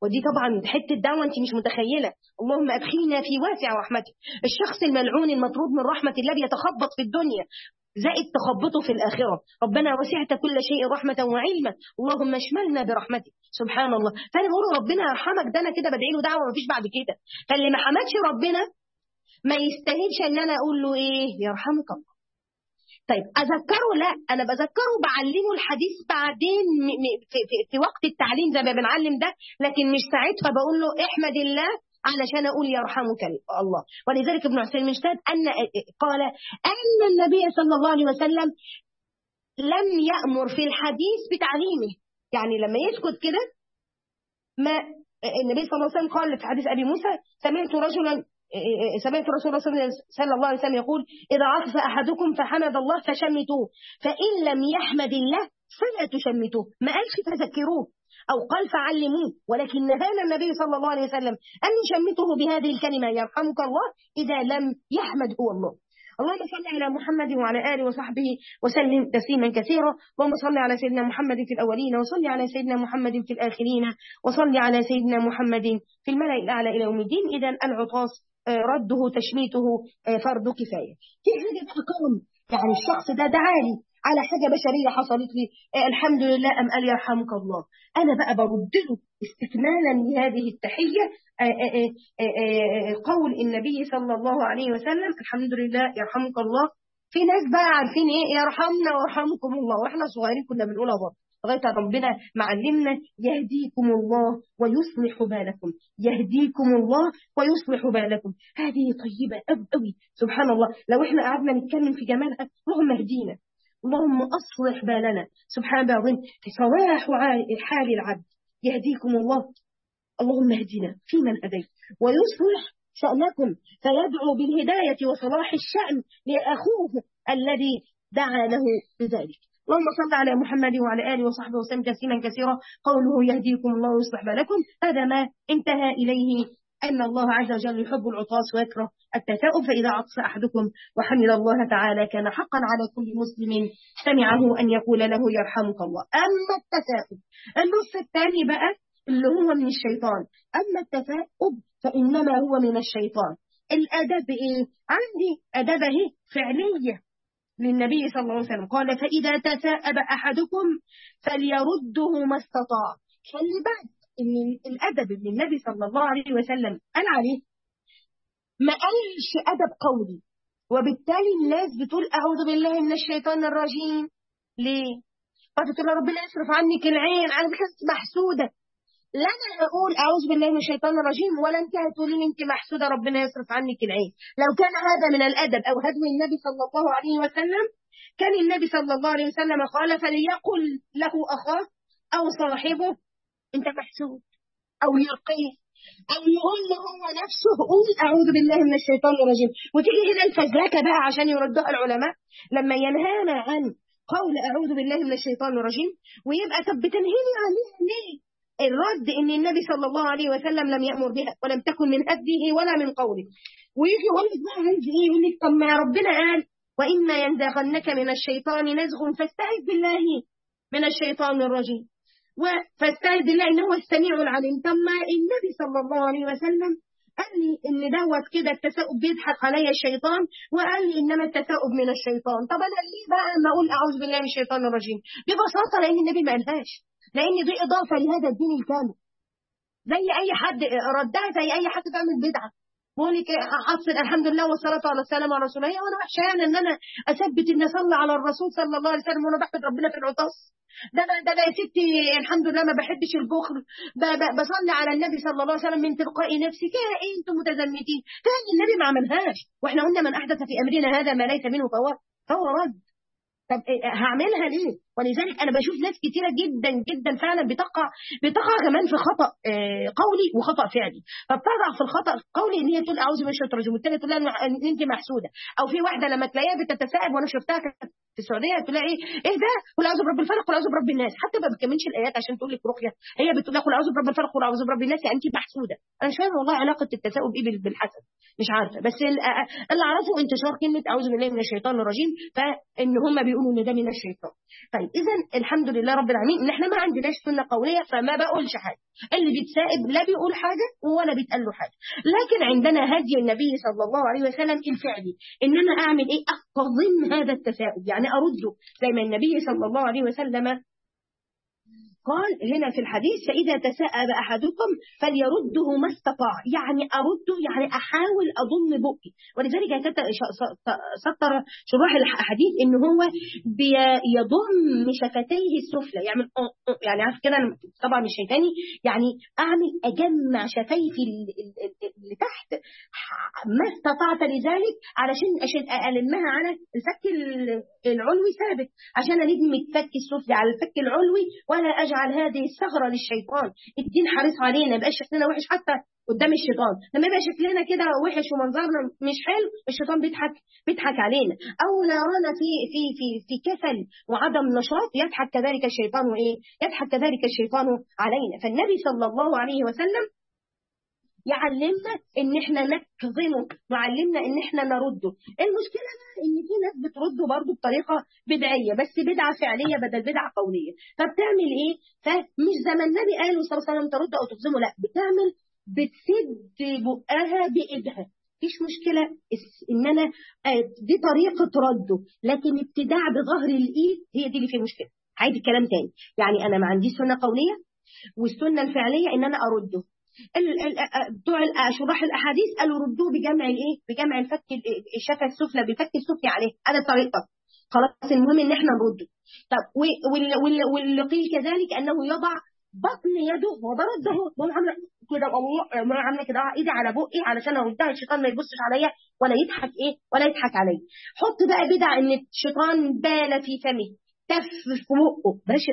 ودي طبعا حته دعوه انت مش متخيله اللهم ادخلنا في واسع رحمتك الشخص الملعون المطرود من رحمه الله بيتخبط في الدنيا زائد تخبطه في الآخرة ربنا وسعت كل شيء رحمة وعلما اللهم اشملنا برحمتك سبحان الله فأنا بقول ربنا يرحمك ده أنا كده بدعي له دعوة مفيش بعد كده فاللي ما حمدش ربنا ما يستاهلش ان انا اقول له ايه يرحمك الله طيب اذكره لا انا بذكره بعلمه الحديث بعدين في, في, في وقت التعليم زي ما بنعلم ده لكن مش ساعتها بقول له احمد الله علشان اقول يرحمك الله ولذلك ابن حسين المجتهد ان قال ان النبي صلى الله عليه وسلم لم يامر في الحديث بتعليمه يعني لما يسكت كده ما النبي صلى الله عليه وسلم قال في حديث ابي موسى سمعت رجلا سمعت رسول الله صلى الله عليه وسلم يقول إذا عطف أحدكم فحمد الله فشمتوه فإن لم يحمد الله فلا تشمتوه ما قالش فذكروه أو قال فعلموه ولكن نهانا النبي صلى الله عليه وسلم أن نشمته بهذه الكلمة يرحمك الله إذا لم يحمد هو الله اللهم صل على محمد وعلى آله وصحبه وسلم تسليما كثيرا اللهم صل على سيدنا محمد في الأولين وصل على سيدنا محمد في الآخرين وصل على سيدنا محمد في الملأ الأعلى إلى يوم الدين إذا العطاس رده تشميته فرض كفاية في حاجة كرم يعني الشخص ده دعاني على حاجة بشرية حصلت لي الحمد لله أم قال يرحمك الله أنا بقى برد له استكمالا لهذه التحية قول النبي صلى الله عليه وسلم الحمد لله يرحمك الله في ناس بقى عارفين ايه يرحمنا ويرحمكم الله واحنا صغيرين كنا بنقولها برضه لغايه ربنا معلمنا يهديكم الله ويصلح بالكم يهديكم الله ويصلح بالكم هذه طيبه قوي قوي سبحان الله لو احنا قعدنا نتكلم في جمالها اللهم اهدينا اللهم اصلح بالنا سبحان الله العظيم في صلاح حال العبد يهديكم الله اللهم اهدنا فيمن هديت ويصلح شأنكم فيدعو بالهداية وصلاح الشأن لأخوه الذي دعا له بذلك اللهم صل على محمد وعلى آله وصحبه وسلم تسليما كثيرا قوله يهديكم الله ويصلح بالكم هذا ما انتهى إليه أن الله عز وجل يحب العطاس ويكره التثاؤب فإذا عطس أحدكم وحمد الله تعالى كان حقا على كل مسلم سمعه أن يقول له يرحمك الله أما التثاؤب النص الثاني بقى اللي هو من الشيطان أما التثاؤب فإنما هو من الشيطان الأدب إيه؟ عندي أدبه فعلية للنبي صلى الله عليه وسلم قال فإذا تثاءب أحدكم فليرده ما استطاع خلي بالك إن الأدب اللي النبي صلى الله عليه وسلم قال عليه ما قالش أدب قولي وبالتالي الناس بتقول أعوذ بالله من الشيطان الرجيم ليه؟ فتقول ربنا يصرف عنك العين أنا بحس محسودة لا انا هقول اعوذ بالله من الشيطان الرجيم ولا انت هتقولي لي انت محسوده ربنا يصرف عنك العين لو كان هذا من الادب او هدم النبي صلى الله عليه وسلم كان النبي صلى الله عليه وسلم قال فليقل له اخاه او صاحبه انت محسود او يرقيه او يقول له هو نفسه قول اعوذ بالله من الشيطان الرجيم وتيجي هنا الفزلكه بقى عشان يردها العلماء لما ينهانا عن قول اعوذ بالله من الشيطان الرجيم ويبقى طب بتنهيني عليها ليه الرد ان النبي صلى الله عليه وسلم لم يأمر بها ولم تكن من هديه ولا من قوله ويجي يقول لك بقى عايز ايه يقول لك طب ما ربنا قال واما ينزغنك من الشيطان نزغ فاستعذ بالله من الشيطان الرجيم فاستعذ بالله انه هو السميع العليم طب ما النبي صلى الله عليه وسلم قال لي ان دوت كده التثاؤب بيضحك عليا الشيطان وقال لي انما التثاؤب من الشيطان طب انا ليه بقى ما اقول اعوذ بالله من الشيطان الرجيم ببساطه لان النبي ما قالهاش لان دي اضافه لهذا الدين الكامل زي اي حد ردها زي اي حد بيعمل بدعه بقول لك اصل الحمد لله والصلاه على السلام على رسول الله وانا وحشه يعني ان انا اثبت ان اصلي على الرسول صلى الله عليه وسلم وانا بحمد ربنا في العطاس ده انا ده انا يا ستي الحمد لله ما بحبش البخل بصلي على النبي صلى الله عليه وسلم من تلقاء نفسي كده ايه انتم متزمتين كان النبي ما عملهاش واحنا قلنا من احدث في امرنا هذا ما ليس منه فهو فهو رد طب هعملها ليه؟ ولذلك انا بشوف ناس كتيره جدا جدا فعلا بتقع بتقع كمان في خطا قولي وخطا فعلي فبتقع في الخطا القولي ان هي تقول اعوذ بالله من الشيطان الرجيم والثانيه تقول لها ان انت محسوده او في واحده لما تلاقيها بتتساءل وانا شفتها في السعوديه تقول لها ايه ايه ده قول اعوذ برب الفلق قول اعوذ برب الناس حتى ما بتكملش الايات عشان تقول لك رقيه هي بتقول لها قول اعوذ برب الفلق قول اعوذ برب الناس يعني انت محسوده انا مش فاهمه والله علاقه التساؤل ايه بالحسد مش عارفه بس اللي اعرفه انتشار كلمه اعوذ بالله من الشيطان الرجيم فان هم بيقولوا ان ده من الشيطان طيب طيب اذا الحمد لله رب العالمين ان احنا ما عندناش سنه قوليه فما بقولش حاجه اللي بيتسائب لا بيقول حاجه ولا بيتقال له حاجه لكن عندنا هدي النبي صلى الله عليه وسلم الفعلي ان انا اعمل ايه اقتضم هذا التساؤب يعني ارده زي ما النبي صلى الله عليه وسلم قال هنا في الحديث فإذا تساءل أحدكم فليرده ما استطاع يعني أرده يعني أحاول أضم بقي ولذلك سطر شروح الحديث إن هو بيضم شفتيه السفلى يعمل يعني عارف كده طبعا مش شايفاني يعني أعمل أجمع شفايفي اللي تحت ما استطعت لذلك علشان عشان ألمها على الفك العلوي ثابت عشان ألم الفك السفلي على الفك العلوي ولا أجل يجعل هذه الثغرة للشيطان الدين حريص علينا يبقى شكلنا وحش حتى قدام الشيطان لما يبقى شكلنا كده وحش ومنظرنا مش حلو الشيطان بيضحك بيضحك علينا او نرانا في في في في كسل وعدم نشاط يضحك كذلك الشيطان وايه يضحك كذلك الشيطان علينا فالنبي صلى الله عليه وسلم يعلمنا ان احنا نكظمه وعلمنا ان احنا نرده المشكله بقى ان في ناس بترده برضه بطريقه بدعيه بس بدعه فعليه بدل بدعه قوليه فبتعمل ايه فمش زي ما النبي قال صلى الله عليه وسلم ترد او تكظمه لا بتعمل بتسد بقها بايدها مفيش مشكلة إن أنا دي طريقة رده لكن ابتداع بظهر الإيد هي دي اللي فيه مشكلة عايز الكلام تاني يعني أنا ما عنديش سنة قولية والسنة الفعلية إن أنا أرده بتوع شراح الاحاديث قالوا ردوه بجمع الايه بجمع الفك الشفه السفلى بالفك السفلي عليه هذا طريقته خلاص المهم ان احنا نرده طب واللي قيل كذلك انه يضع بطن يده وبرده هو عامله كده الله عامله كده ايدي على بقي علشان اردها الشيطان ما يبصش عليا ولا يضحك ايه ولا يضحك عليا حط بقى بدع ان الشيطان بال في فمه تف في بقه بلاش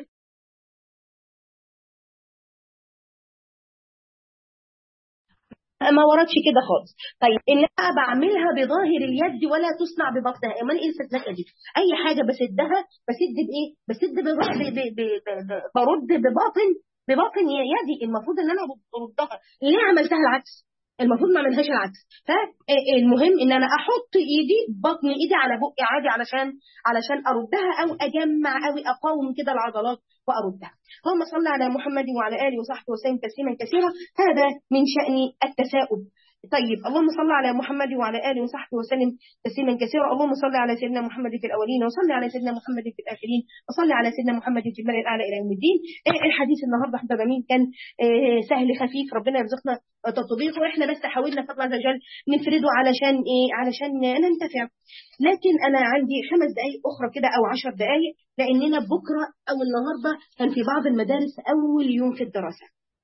ما وردش كده خالص طيب ان انا بعملها بظاهر اليد ولا تصنع ببطنها امال ايه السذاجه دي اي حاجه بسدها بسد بايه بسد برد بباطن بباطن يدي المفروض ان انا اردها ليه عملتها العكس المفروض ما اعملهاش العكس فالمهم ان انا احط ايدي بطن ايدي على بقي عادي علشان علشان اردها او اجمع او اقاوم كده العضلات واردها اللهم صل على محمد وعلى اله وصحبه وسلم تسليما كثيرا هذا من شان التثاؤب طيب اللهم صل على محمد وعلى اله وصحبه وسلم تسليما كثيرا اللهم صل على سيدنا محمد في الاولين وصل على سيدنا محمد في الاخرين وصل على سيدنا محمد في الملأ الاعلى الى يوم الدين الحديث النهارده احنا مين كان سهل خفيف ربنا يرزقنا تطبيقه واحنا بس حاولنا فضل عز وجل نفرده علشان ايه علشان ننتفع لكن انا عندي خمس دقائق اخرى كده او عشر دقائق لاننا بكره او النهارده كان في بعض المدارس اول يوم في الدراسه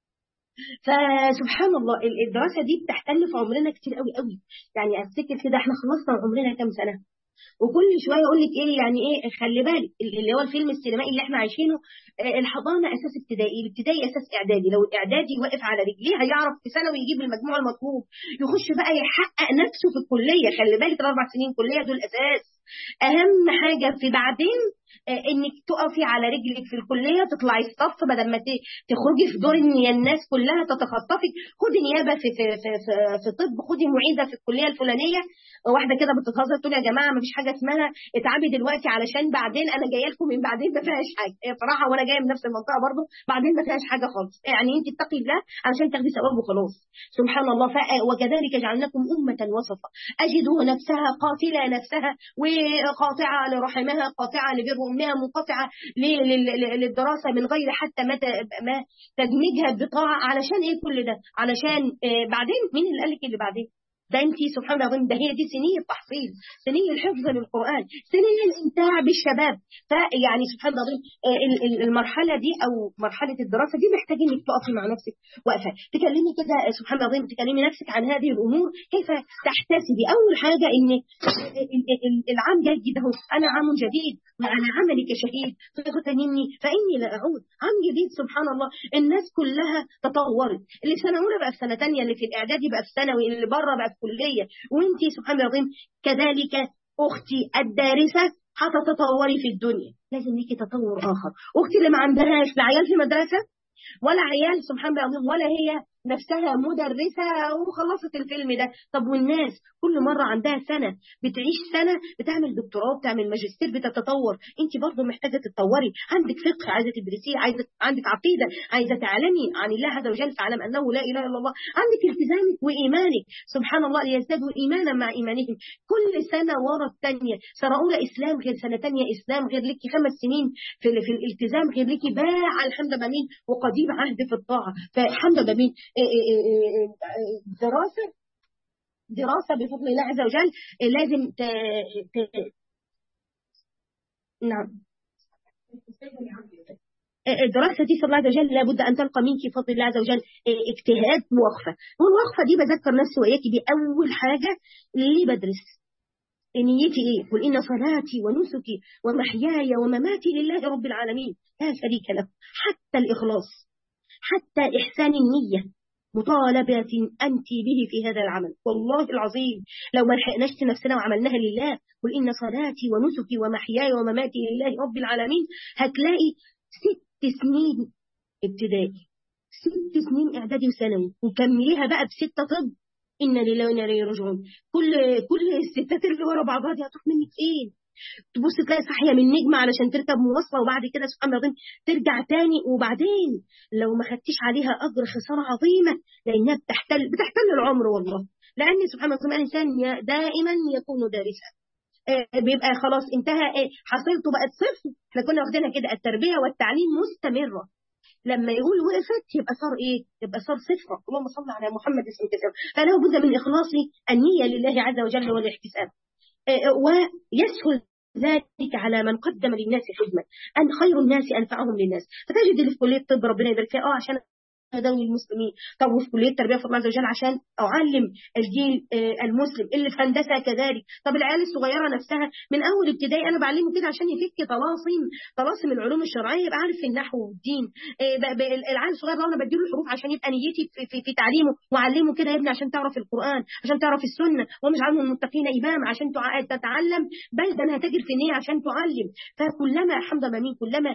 فسبحان الله الدراسه دي بتحتل في عمرنا كتير قوي قوي يعني افتكر كده احنا خلصنا عمرنا كام سنه وكل شويه يقول لك ايه يعني ايه خلي بالك اللي هو الفيلم السينمائي اللي احنا عايشينه الحضانه اساس ابتدائي الابتدائي اساس اعدادي لو الاعدادي واقف على رجليه هيعرف في ثانوي يجيب المجموع المطلوب يخش بقى يحقق نفسه في الكليه خلي بالك الاربع سنين كليه دول اساس اهم حاجه في بعدين انك تقفي على رجلك في الكليه تطلعي الصف بدل ما تخرجي في دور ان الناس كلها تتخطفك خدي نيابه في في في في, في طب خدي معيده في الكليه الفلانيه واحده كده بتتهزر تقول يا جماعه ما فيش حاجه اسمها اتعبي دلوقتي علشان بعدين انا جايه لكم من بعدين ما فيهاش حاجه هي بصراحه وانا جايه من نفس المنطقه برضه بعدين ما فيهاش حاجه خالص يعني انت اتقي الله علشان تاخدي ثواب وخلاص سبحان الله وكذلك جعلناكم امه وسطا اجدوا نفسها قاتله نفسها وقاطعه لرحمها قاطعه لبر امها منقطعه للدراسه من غير حتى ما ما تدمجها بطاعه علشان ايه كل ده علشان بعدين مين اللي قال لك اللي بعدين ده انت سبحان الله ده هي دي سنين التحصيل سنين الحفظ للقران سنين الامتاع بالشباب فيعني سبحان الله المرحله دي او مرحله الدراسه دي محتاجه انك تقفي مع نفسك واقفه تكلمي كده سبحان الله تكلمي نفسك عن هذه الامور كيف تحتسبي اول حاجه ان العام جيد اهو انا عام جديد وعلى عملك شهيد فاغتنمني فاني لا اعود عام جديد سبحان الله الناس كلها تطورت اللي في سنه اولى بقى في سنه ثانيه اللي في الاعدادي بقى في ثانوي اللي بره بقى في كليه وانت سبحان الله العظيم كذلك اختي الدارسه هتتطوري في الدنيا لازم ليكي تطور اخر اختي اللي ما عندهاش لا عيال في مدرسه ولا عيال سبحان الله العظيم ولا هي نفسها مدرسة وخلصت الفيلم ده طب والناس كل مرة عندها سنة بتعيش سنة بتعمل دكتوراه بتعمل ماجستير بتتطور انت برضه محتاجة تتطوري عندك فقه عايزة تدرسيه عايزة عندك عقيدة عايزة تعلمي عن الله عز وجل فاعلم أنه لا إله إلا الله عندك التزامك وإيمانك سبحان الله ليزدادوا إيمانا مع إيمانهم كل سنة ورا الثانية سنة أولى إسلام غير سنة ثانية إسلام غير لك خمس سنين في, في الالتزام غير لك باع الحمد بمين وقديم عهد في الطاعة فالحمد بمين دراسة دراسة بفضل الله عز وجل لازم ت... ت... نعم الدراسة دي صلى الله عز وجل لابد أن تلقى منك فضل الله عز وجل اجتهاد ووقفة والوقفة دي بذكر نفسي وإياكي بأول حاجة ليه بدرس نيتي إيه قل إن صلاتي ونسكي ومحياي ومماتي لله رب العالمين لا شريك له حتى الإخلاص حتى إحسان النية مطالبة أنت به في هذا العمل والله العظيم لو ما لحقناش نفسنا وعملناها لله قل إن صلاتي ونسكي ومحياي ومماتي لله رب العالمين هتلاقي ست سنين ابتدائي ست سنين إعدادي وثانوي وكمليها بقى بستة طب إن لله وإنا إليه راجعون كل كل الستات اللي ورا بعضها دي هتروح منك فين؟ تبص تلاقي صاحيه من نجمه علشان تركب مواصله وبعد كده سبحان الله ترجع تاني وبعدين لو ما خدتيش عليها اجر خساره عظيمه لانها بتحتل بتحتل العمر والله لان سبحان الله الانسان دائما يكون دارسا بيبقى خلاص انتهى حصيلته بقت صفر احنا كنا واخدينها كده التربيه والتعليم مستمره لما يقول وقفت يبقى صار ايه يبقى صار صفر اللهم صل على محمد اسم كثير فلا بد من اخلاص النيه لله عز وجل والاحتساب ويسهل ذلك على من قدم للناس خدمة أن خير الناس أنفعهم للناس فتجد اللي في كلية طب ربنا يبارك فيها اه عشان ذوي المسلمين طب وفي كليه التربيه في الله عز وجل عشان اعلم الجيل المسلم اللي في هندسه كذلك طب العيال الصغيره نفسها من اول ابتدائي انا بعلمه كده عشان يفك طلاسم طلاسم العلوم الشرعيه يبقى عارف النحو والدين العيال الصغير انا بديله الحروف عشان يبقى نيتي في, في, في تعليمه واعلمه كده يا ابني عشان تعرف القران عشان تعرف السنه ومش عنهم المتقين امام عشان تتعلم بل ده هتجر في النيه عشان تعلم فكلما الحمد لله كلما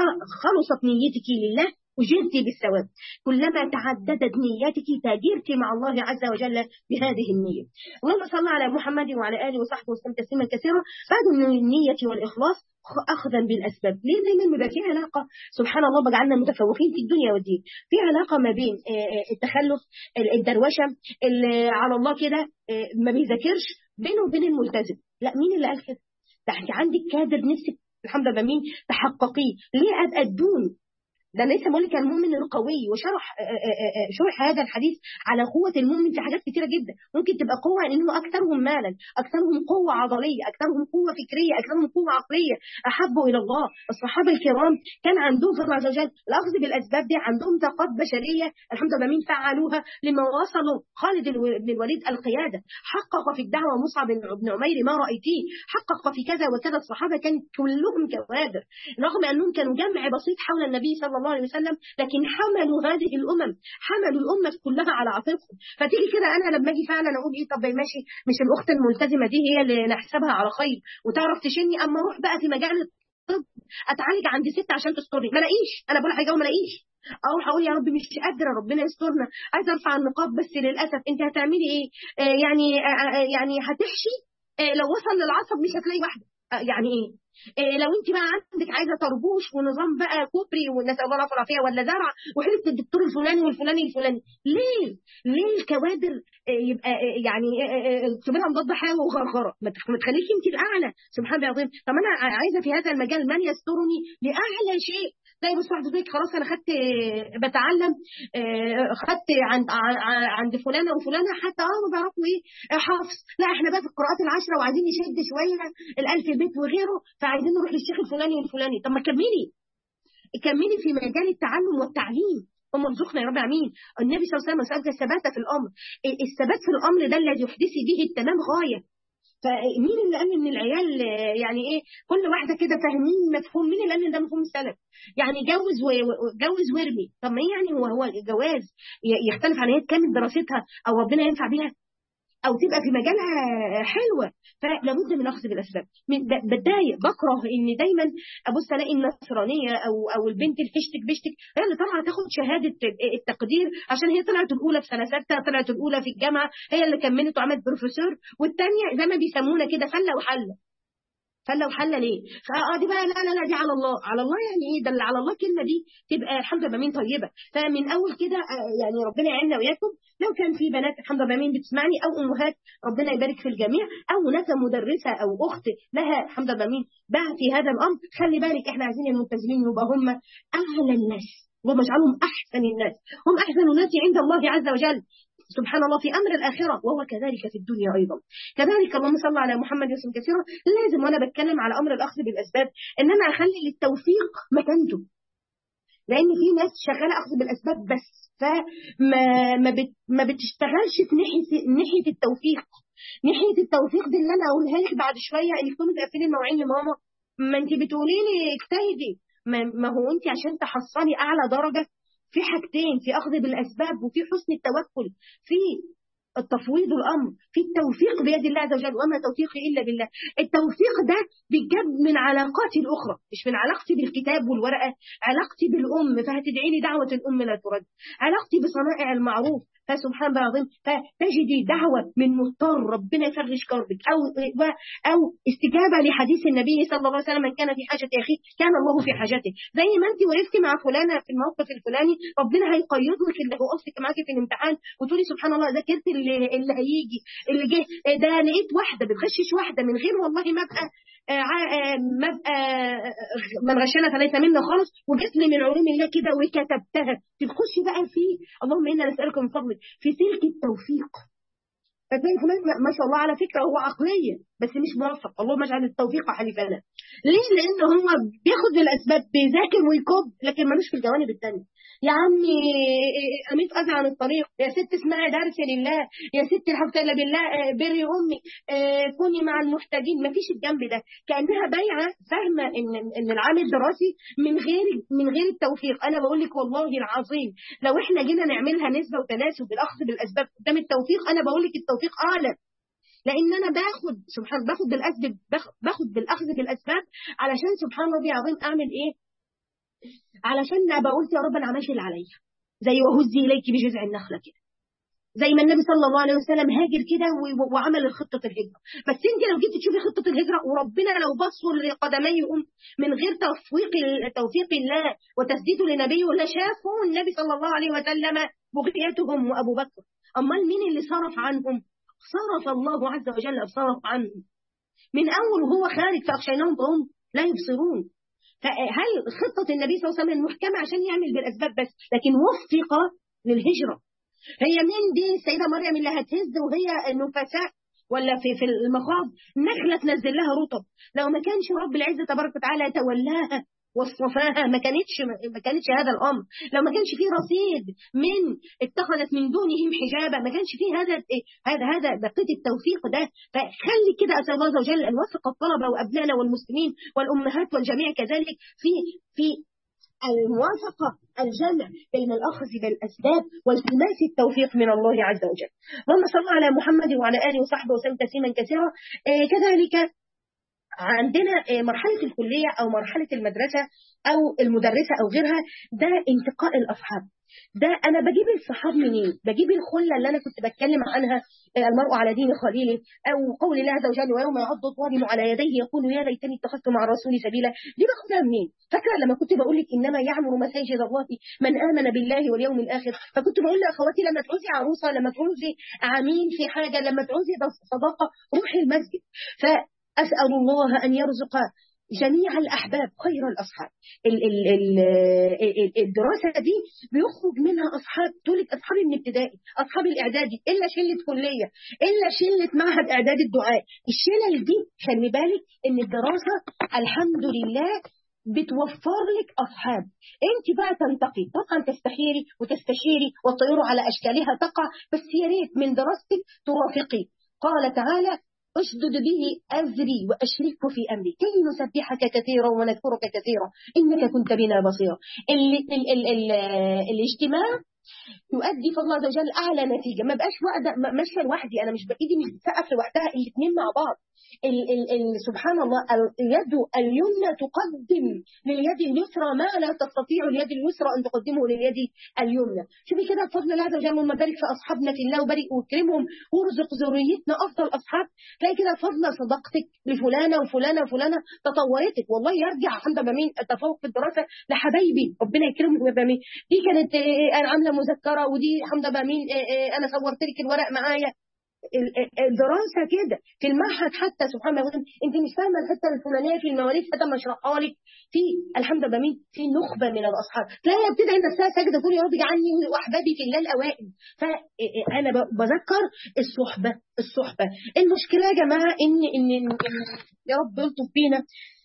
خلصت نيتك لله أجرت بالثواب كلما تعددت نياتك تاجرت مع الله عز وجل بهذه النية اللهم صل على محمد وعلى آله وصحبه وسلم تسليما كثيرا بعد النية والإخلاص أخذا بالأسباب ليه دايما بيبقى في علاقة سبحان الله بجعلنا متفوقين في الدنيا والدين في علاقة ما بين التخلف الدروشة اللي على الله كده ما بيذاكرش بينه وبين الملتزم لا مين اللي قال كده ده انت عندك كادر نفسك الحمد لله مين تحققيه ليه أبقى الدون ده انا لسه بقول لك المؤمن القوي وشرح شرح هذا الحديث على قوه المؤمن في حاجات كتيره جدا ممكن تبقى قوه لانه اكثرهم مالا اكثرهم قوه عضليه اكثرهم قوه فكريه اكثرهم قوه عقليه احبوا الى الله الصحابه الكرام كان عندهم في الله عز وجل الاخذ بالاسباب دي عندهم طاقات بشريه الحمد لله مين فعلوها لما وصلوا خالد بن الوليد القياده حقق في الدعوه مصعب بن عمير ما رايتيه حقق في كذا وكذا الصحابه كان كلهم كوادر رغم انهم كانوا جمع بسيط حول النبي صلى الله الله عليه وسلم لكن حملوا هذه الامم حملوا الامه كلها على عاتقهم فتيجي كده انا لما اجي فعلا اقول ايه طب ماشي مش الاخت الملتزمه دي هي اللي نحسبها على خير وتعرف تشني اما اروح بقى في مجال الطب اتعالج عند ست عشان تسترني ما الاقيش انا بقول حاجه وما الاقيش اروح اقول يا رب مش قادره ربنا يسترنا عايزه ارفع النقاب بس للاسف انت هتعملي ايه آه يعني آه يعني هتحشي آه لو وصل للعصب مش هتلاقي واحده يعني ايه إيه لو انت بقى عندك عايزه طربوش ونظام بقى كوبري والناس الله العافيه فيها ولا زرع وحلفت الدكتور الفلاني والفلاني الفلاني ليه؟ ليه الكوادر يبقى يعني تبقى مضاد حيوي وغرغره ما تخليكي انت الاعلى سبحان الله العظيم طب انا عايزه في هذا المجال من يسترني لاعلى شيء زي بص واحده تقول خلاص انا خدت بتعلم خدت عند عند فلانه وفلانه حتى اه ما بيعرفوا ايه حفظ لا احنا بقى في القراءات العشره وعايزين نشد شويه الالف بيت وغيره فعايزين نروح للشيخ الفلاني والفلاني طب ما كملي كملي في مجال التعلم والتعليم اللهم ارزقنا يا رب العالمين النبي صلى الله عليه وسلم سألك الثبات في الامر الثبات في الامر ده الذي يحدثي به التمام غايه فمين اللي قال ان العيال يعني ايه كل واحده كده فاهمين مفهوم مين اللي قال ان ده مفهوم السلف يعني جوز وجوز وارمي طب ما ايه يعني هو هو الجواز يختلف عن هي كانت دراستها او ربنا ينفع بيها او تبقى في مجالها حلوه فلابد من اخذ بالاسباب من- ب- بتضايق بكره ان دايما ابص الاقي النصرانيه او او البنت اللي بتشتك بشتك هي اللي طالعه تاخد شهاده التقدير عشان هي طلعت الاولى في سنه سته طلعت الاولى في الجامعه هي اللي كملت وعملت بروفيسور والثانيه زي ما بيسمونا كده فله وحله فله وحله ليه؟ فاه دي بقى لا لا لا دي على الله، على الله يعني ايه؟ ده اللي على الله الكلمه دي تبقى الحمد لله مين طيبه، فمن اول كده آه، يعني ربنا يعيننا واياكم لو كان في بنات الحمد لله مين بتسمعني او امهات ربنا يبارك في الجميع او هناك مدرسه او اخت لها الحمد لله مين بقى في هذا الامر خلي بالك احنا عايزين الملتزمين يبقى هم اعلى الناس اللهم اجعلهم احسن الناس هم احسن الناس عند الله عز وجل سبحان الله في امر الاخره وهو كذلك في الدنيا ايضا كذلك اللهم صل على محمد وسلم كثيرا لازم وانا بتكلم على امر الاخذ بالاسباب ان انا اخلي للتوفيق مكانته لان في ناس شغاله اخذ بالاسباب بس فما ما, بت ما بتشتغلش في ناحيه ناحيه التوفيق ناحيه التوفيق دي اللي انا اقولها لك بعد شويه اللي كنت تقفلي المواعين لماما ما انت بتقولي لي اجتهدي ما, ما هو انت عشان تحصلي اعلى درجه في حاجتين في اخذ بالاسباب وفي حسن التوكل في التفويض الامر في التوفيق بيد الله عز وجل وما توفيقي الا بالله التوفيق ده بيجاب من علاقاتي الاخرى مش من علاقتي بالكتاب والورقه علاقتي بالام فهتدعي لي دعوه الام لا ترد علاقتي بصنائع المعروف فسبحان الله العظيم فتجدي دعوه من مضطر ربنا يفرج كربك او او استجابه لحديث النبي صلى الله عليه وسلم من كان في حاجه اخيه كان الله في حاجته زي ما انت وقفتي مع فلانه في الموقف الفلاني ربنا هيقيض لك اللي وقفتك معاكي في الامتحان وتقولي سبحان الله ذاكرت اللي, اللي هيجي اللي جه ده لقيت واحده بتغشش واحده من غير والله ما ابقى آه، ع- آه، ما ابقى آه، من غشنا فليس منا خالص وجت لي من علوم الله كده وكتبتها تخشي بقى في اللهم انا نسالك من فضلك في سلك التوفيق فتلاقي فلان ما شاء الله على فكره هو عقليه بس مش موفق اللهم اجعل التوفيق حليفنا ليه؟ لان هو بياخد بالاسباب بيذاكر ويكب لكن ملوش في الجوانب الثانيه يا عمي قامت اذى عن الطريق يا ست اسمعي درس لله يا ست الحمد لله بالله آه، بري امي آه، كوني مع المحتاجين مفيش الجنب ده كانها بايعه فاهمه ان ان العام الدراسي من غير من غير التوفيق انا بقول لك والله العظيم لو احنا جينا نعملها نسبه وتناسب بالاخذ بالاسباب قدام التوفيق انا بقول لك التوفيق اعلى لان انا باخد سبحان باخد بالاسباب باخد- باخد بالاخذ بالاسباب علشان سبحان الله العظيم اعمل ايه علشان ابقى قلت يا رب انا عملت اللي عليا زي وهزي اليك بجذع النخله كده زي ما النبي صلى الله عليه وسلم هاجر كده و- وعمل خطه الهجره بس انت لو جيتي تشوفي خطه الهجره وربنا لو بصوا لقدميهم من غير توفيق توفيق الله وتسديده لنبيه لا شافوا النبي صلى الله عليه وسلم بغيتهم وابو بكر امال مين اللي صرف عنهم صرف الله عز وجل صرف عنهم من اول وهو خارج فاخشيناهم فهم لا يبصرون فهل خطة النبي صلى الله عليه وسلم محكمة عشان يعمل بالأسباب بس لكن وفق للهجرة هي مين دي السيدة مريم اللي هتهز وهي نفساء ولا في في المخاض نخلة تنزل لها رطب لو ما كانش رب العزة تبارك وتعالى تولاها واصطفاها ما كانتش ما كانتش هذا الامر لو ما كانش فيه رصيد من اتخذت من دونهم حجابا ما كانش فيه هذا هذا هذا بقيه التوفيق ده فخلي كده اسال الله عز وجل ان يوفق الطلبه وابنائنا والمسلمين والامهات والجميع كذلك في في الموافقة الجمع بين الأخذ بالأسباب والتماس التوفيق من الله عز وجل اللهم صل على محمد وعلى آله وصحبه وسلم تسليما كثيرا آه كذلك عندنا آه مرحلة الكلية أو مرحلة المدرسة أو المدرسة أو غيرها ده انتقاء الأصحاب ده أنا بجيب الصحاب منين؟ بجيب الخلة اللي أنا كنت بتكلم عنها آه المرء على دين خليله أو قول الله عز وجل ويوم يعض الظالم على يديه يقول يا ليتني اتخذت مع الرسول سبيلا دي باخدها منين؟ فاكرة لما كنت بقول لك إنما يعمر مساجد الله من آمن بالله واليوم الآخر فكنت بقول لأخواتي لما تعوزي عروسة لما تعوزي عميل في حاجة لما تعوزي صداقة روحي المسجد فأسأل الله أن يرزق جميع الأحباب خير الأصحاب ال ال ال الدراسة دي بيخرج منها أصحاب تولد أصحاب من ابتدائي أصحاب الإعدادي إلا شلة كلية إلا شلة معهد إعداد الدعاء الشلل دي خلي بالك إن الدراسة الحمد لله بتوفر لك أصحاب أنت بقى تنتقي طبعا تستخيري وتستشيري والطيور على أشكالها تقع بس يا ريت من دراستك ترافقي قال تعالى اشدد به أزري وأشركه في أمري كي نسبحك كثيرا ونذكرك كثيرا إنك كنت بنا بصيرا ال ال ال ال الاجتماع يؤدي فضل الله عز وجل اعلى نتيجه ما بقاش واحده ماشيه لوحدي انا مش بايدي مش بتسقف لوحدها الاثنين مع بعض ال ال ال سبحان الله اليد اليمنى تقدم لليد اليسرى ما لا تستطيع اليد اليسرى ان تقدمه لليد اليمنى شوفي كده بفضل الله عز وجل اللهم بارك في اصحابنا في الله وبارك واكرمهم وارزق ذريتنا افضل اصحاب تلاقي كده فضل صداقتك لفلانه وفلانه وفلانه تطورتك والله يرجع حمد بمين التفوق في الدراسه لحبايبي ربنا يكرمهم يا بمين دي كانت انا عامله مذكره ودي حمد بمين انا صورت لك الورق معايا الدراسه كده في المعهد حتى سبحان الله انت مش فاهمه الحته الفلانيه في المواريث حتى ما اشرحها لك في الحمد لله مين في نخبه من الاصحاب تلاقيها بتدعي نفسها ساجده تقول يا رب اجعلني واحبابي في الله الاوائل فانا بذكر الصحبه الصحبه المشكله يا جماعه ان ان, إن يا رب يلطف بينا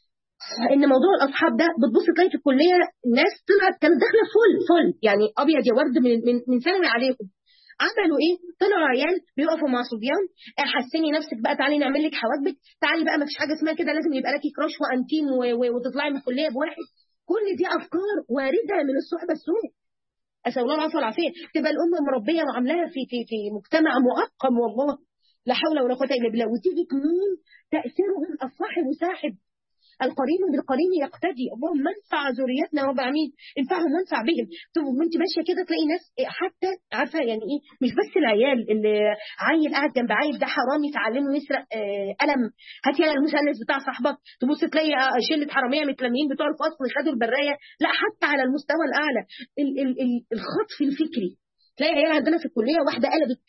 ان موضوع الاصحاب ده بتبص تلاقي في الكليه ناس طلعت كانت داخله فل فل يعني ابيض يا ورد من من, من ثانوي عليكم عملوا ايه؟ طلعوا عيال بيقفوا مع صبيان حسني نفسك بقى تعالي نعمل لك حواجبك تعالي بقى ما فيش حاجه اسمها كده لازم يبقى لك كراش وانتيم وتطلعي من الكليه بواحد كل دي افكار وارده من الصحبه السوء اسال الله العافيه والعافيه تبقى الام مربيه وعاملاها في في في مجتمع معقم والله لا حول ولا قوه الا بالله وتيجي تمين تاثيرهم الصاحب ساحب القرين بالقرين يقتدي اللهم انفع ذريتنا رب العالمين انفعهم وانفع بهم طب وانت ماشيه كده تلاقي ناس حتى عارفه يعني ايه مش بس العيال اللي عيل قاعد جنب عيل ده حرامي تعلمه يسرق قلم هات يلا المسدس بتاع صاحبك تبص تلاقي شله حراميه متلمين بتوع الفصل خدوا البرايه لا حتى على المستوى الاعلى الخطف الفكري تلاقي عيال عندنا في الكليه واحده قلبت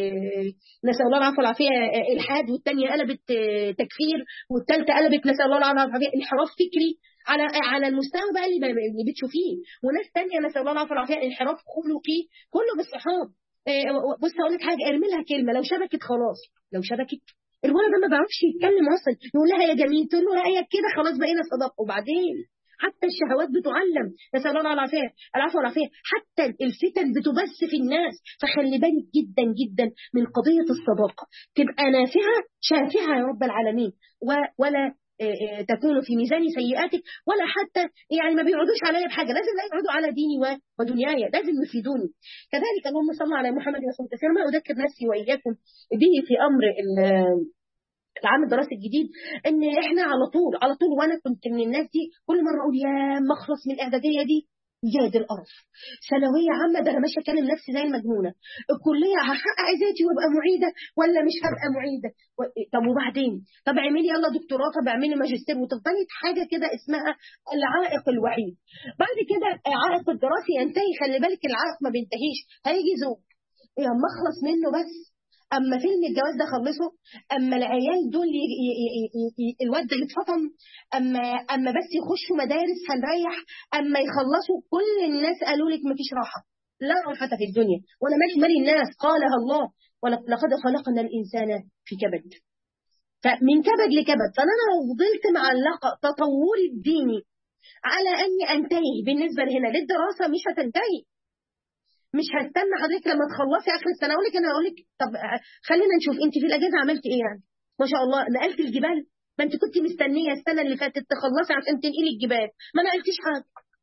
نسال الله العافيه والعافيه الحاد والثانيه قلبت تكفير والثالثه قلبت نسال الله العافيه والعافيه انحراف فكري على على المستوى بقى اللي بتشوفيه وناس ثانيه نسال الله العافيه والعافيه انحراف خلقي كله بالصحاب بص اقول لك حاجه ارمي لها كلمه لو شبكت خلاص لو شبكت الولد ده ما بيعرفش يتكلم اصلا يقول لها يا جميل تقول له رايك كده خلاص بقينا صداقه وبعدين حتى الشهوات بتعلم نسال الله العافيه العفو والعافيه حتى الفتن بتبث في الناس فخلي بالك جدا جدا من قضيه الصداقه تبقى نافعه شافعه يا رب العالمين ولا تكون في ميزان سيئاتك ولا حتى يعني ما بيقعدوش عليا بحاجه لازم لا يقعدوا على ديني ودنياي لازم يفيدوني كذلك اللهم صل على محمد وسلم كثيرا ما اذكر نفسي واياكم به في امر العام الدراسي الجديد ان احنا على طول على طول وانا كنت من الناس دي كل مره اقول يا مخلص من الاعداديه دي يا دي القرف ثانويه عامه ده انا ماشيه اكلم نفسي زي المجنونه الكليه هحقق ذاتي وابقى معيده ولا مش هبقى معيده و... طب وبعدين طب اعملي يلا دكتوراه طب اعملي ماجستير وتفضلي حاجه كده اسمها العائق الوحيد بعد كده عائق الدراسي ينتهي خلي بالك العائق ما بينتهيش هيجي زوج يا مخلص منه بس اما فيلم الجواز ده خلصه اما العيال دول ي... ي... ي... الواد ده يتفطم اما اما بس يخشوا مدارس هنريح اما يخلصوا كل الناس قالوا لك مفيش راحه لا راحه في الدنيا وانا مالي مالي الناس قالها الله ولقد خلقنا الانسان في كبد فمن كبد لكبد فانا لو فضلت معلقه تطوري الديني على اني انتهي بالنسبه لهنا للدراسه مش هتنتهي مش هستنى حضرتك لما تخلصي اخر السنه اقول لك انا اقول لك طب خلينا نشوف انت في الاجازه عملت ايه يعني ما شاء الله نقلت الجبال ما انت كنت مستنيه السنه اللي فاتت تخلصي عشان تنقلي الجبال ما نقلتيش حاجه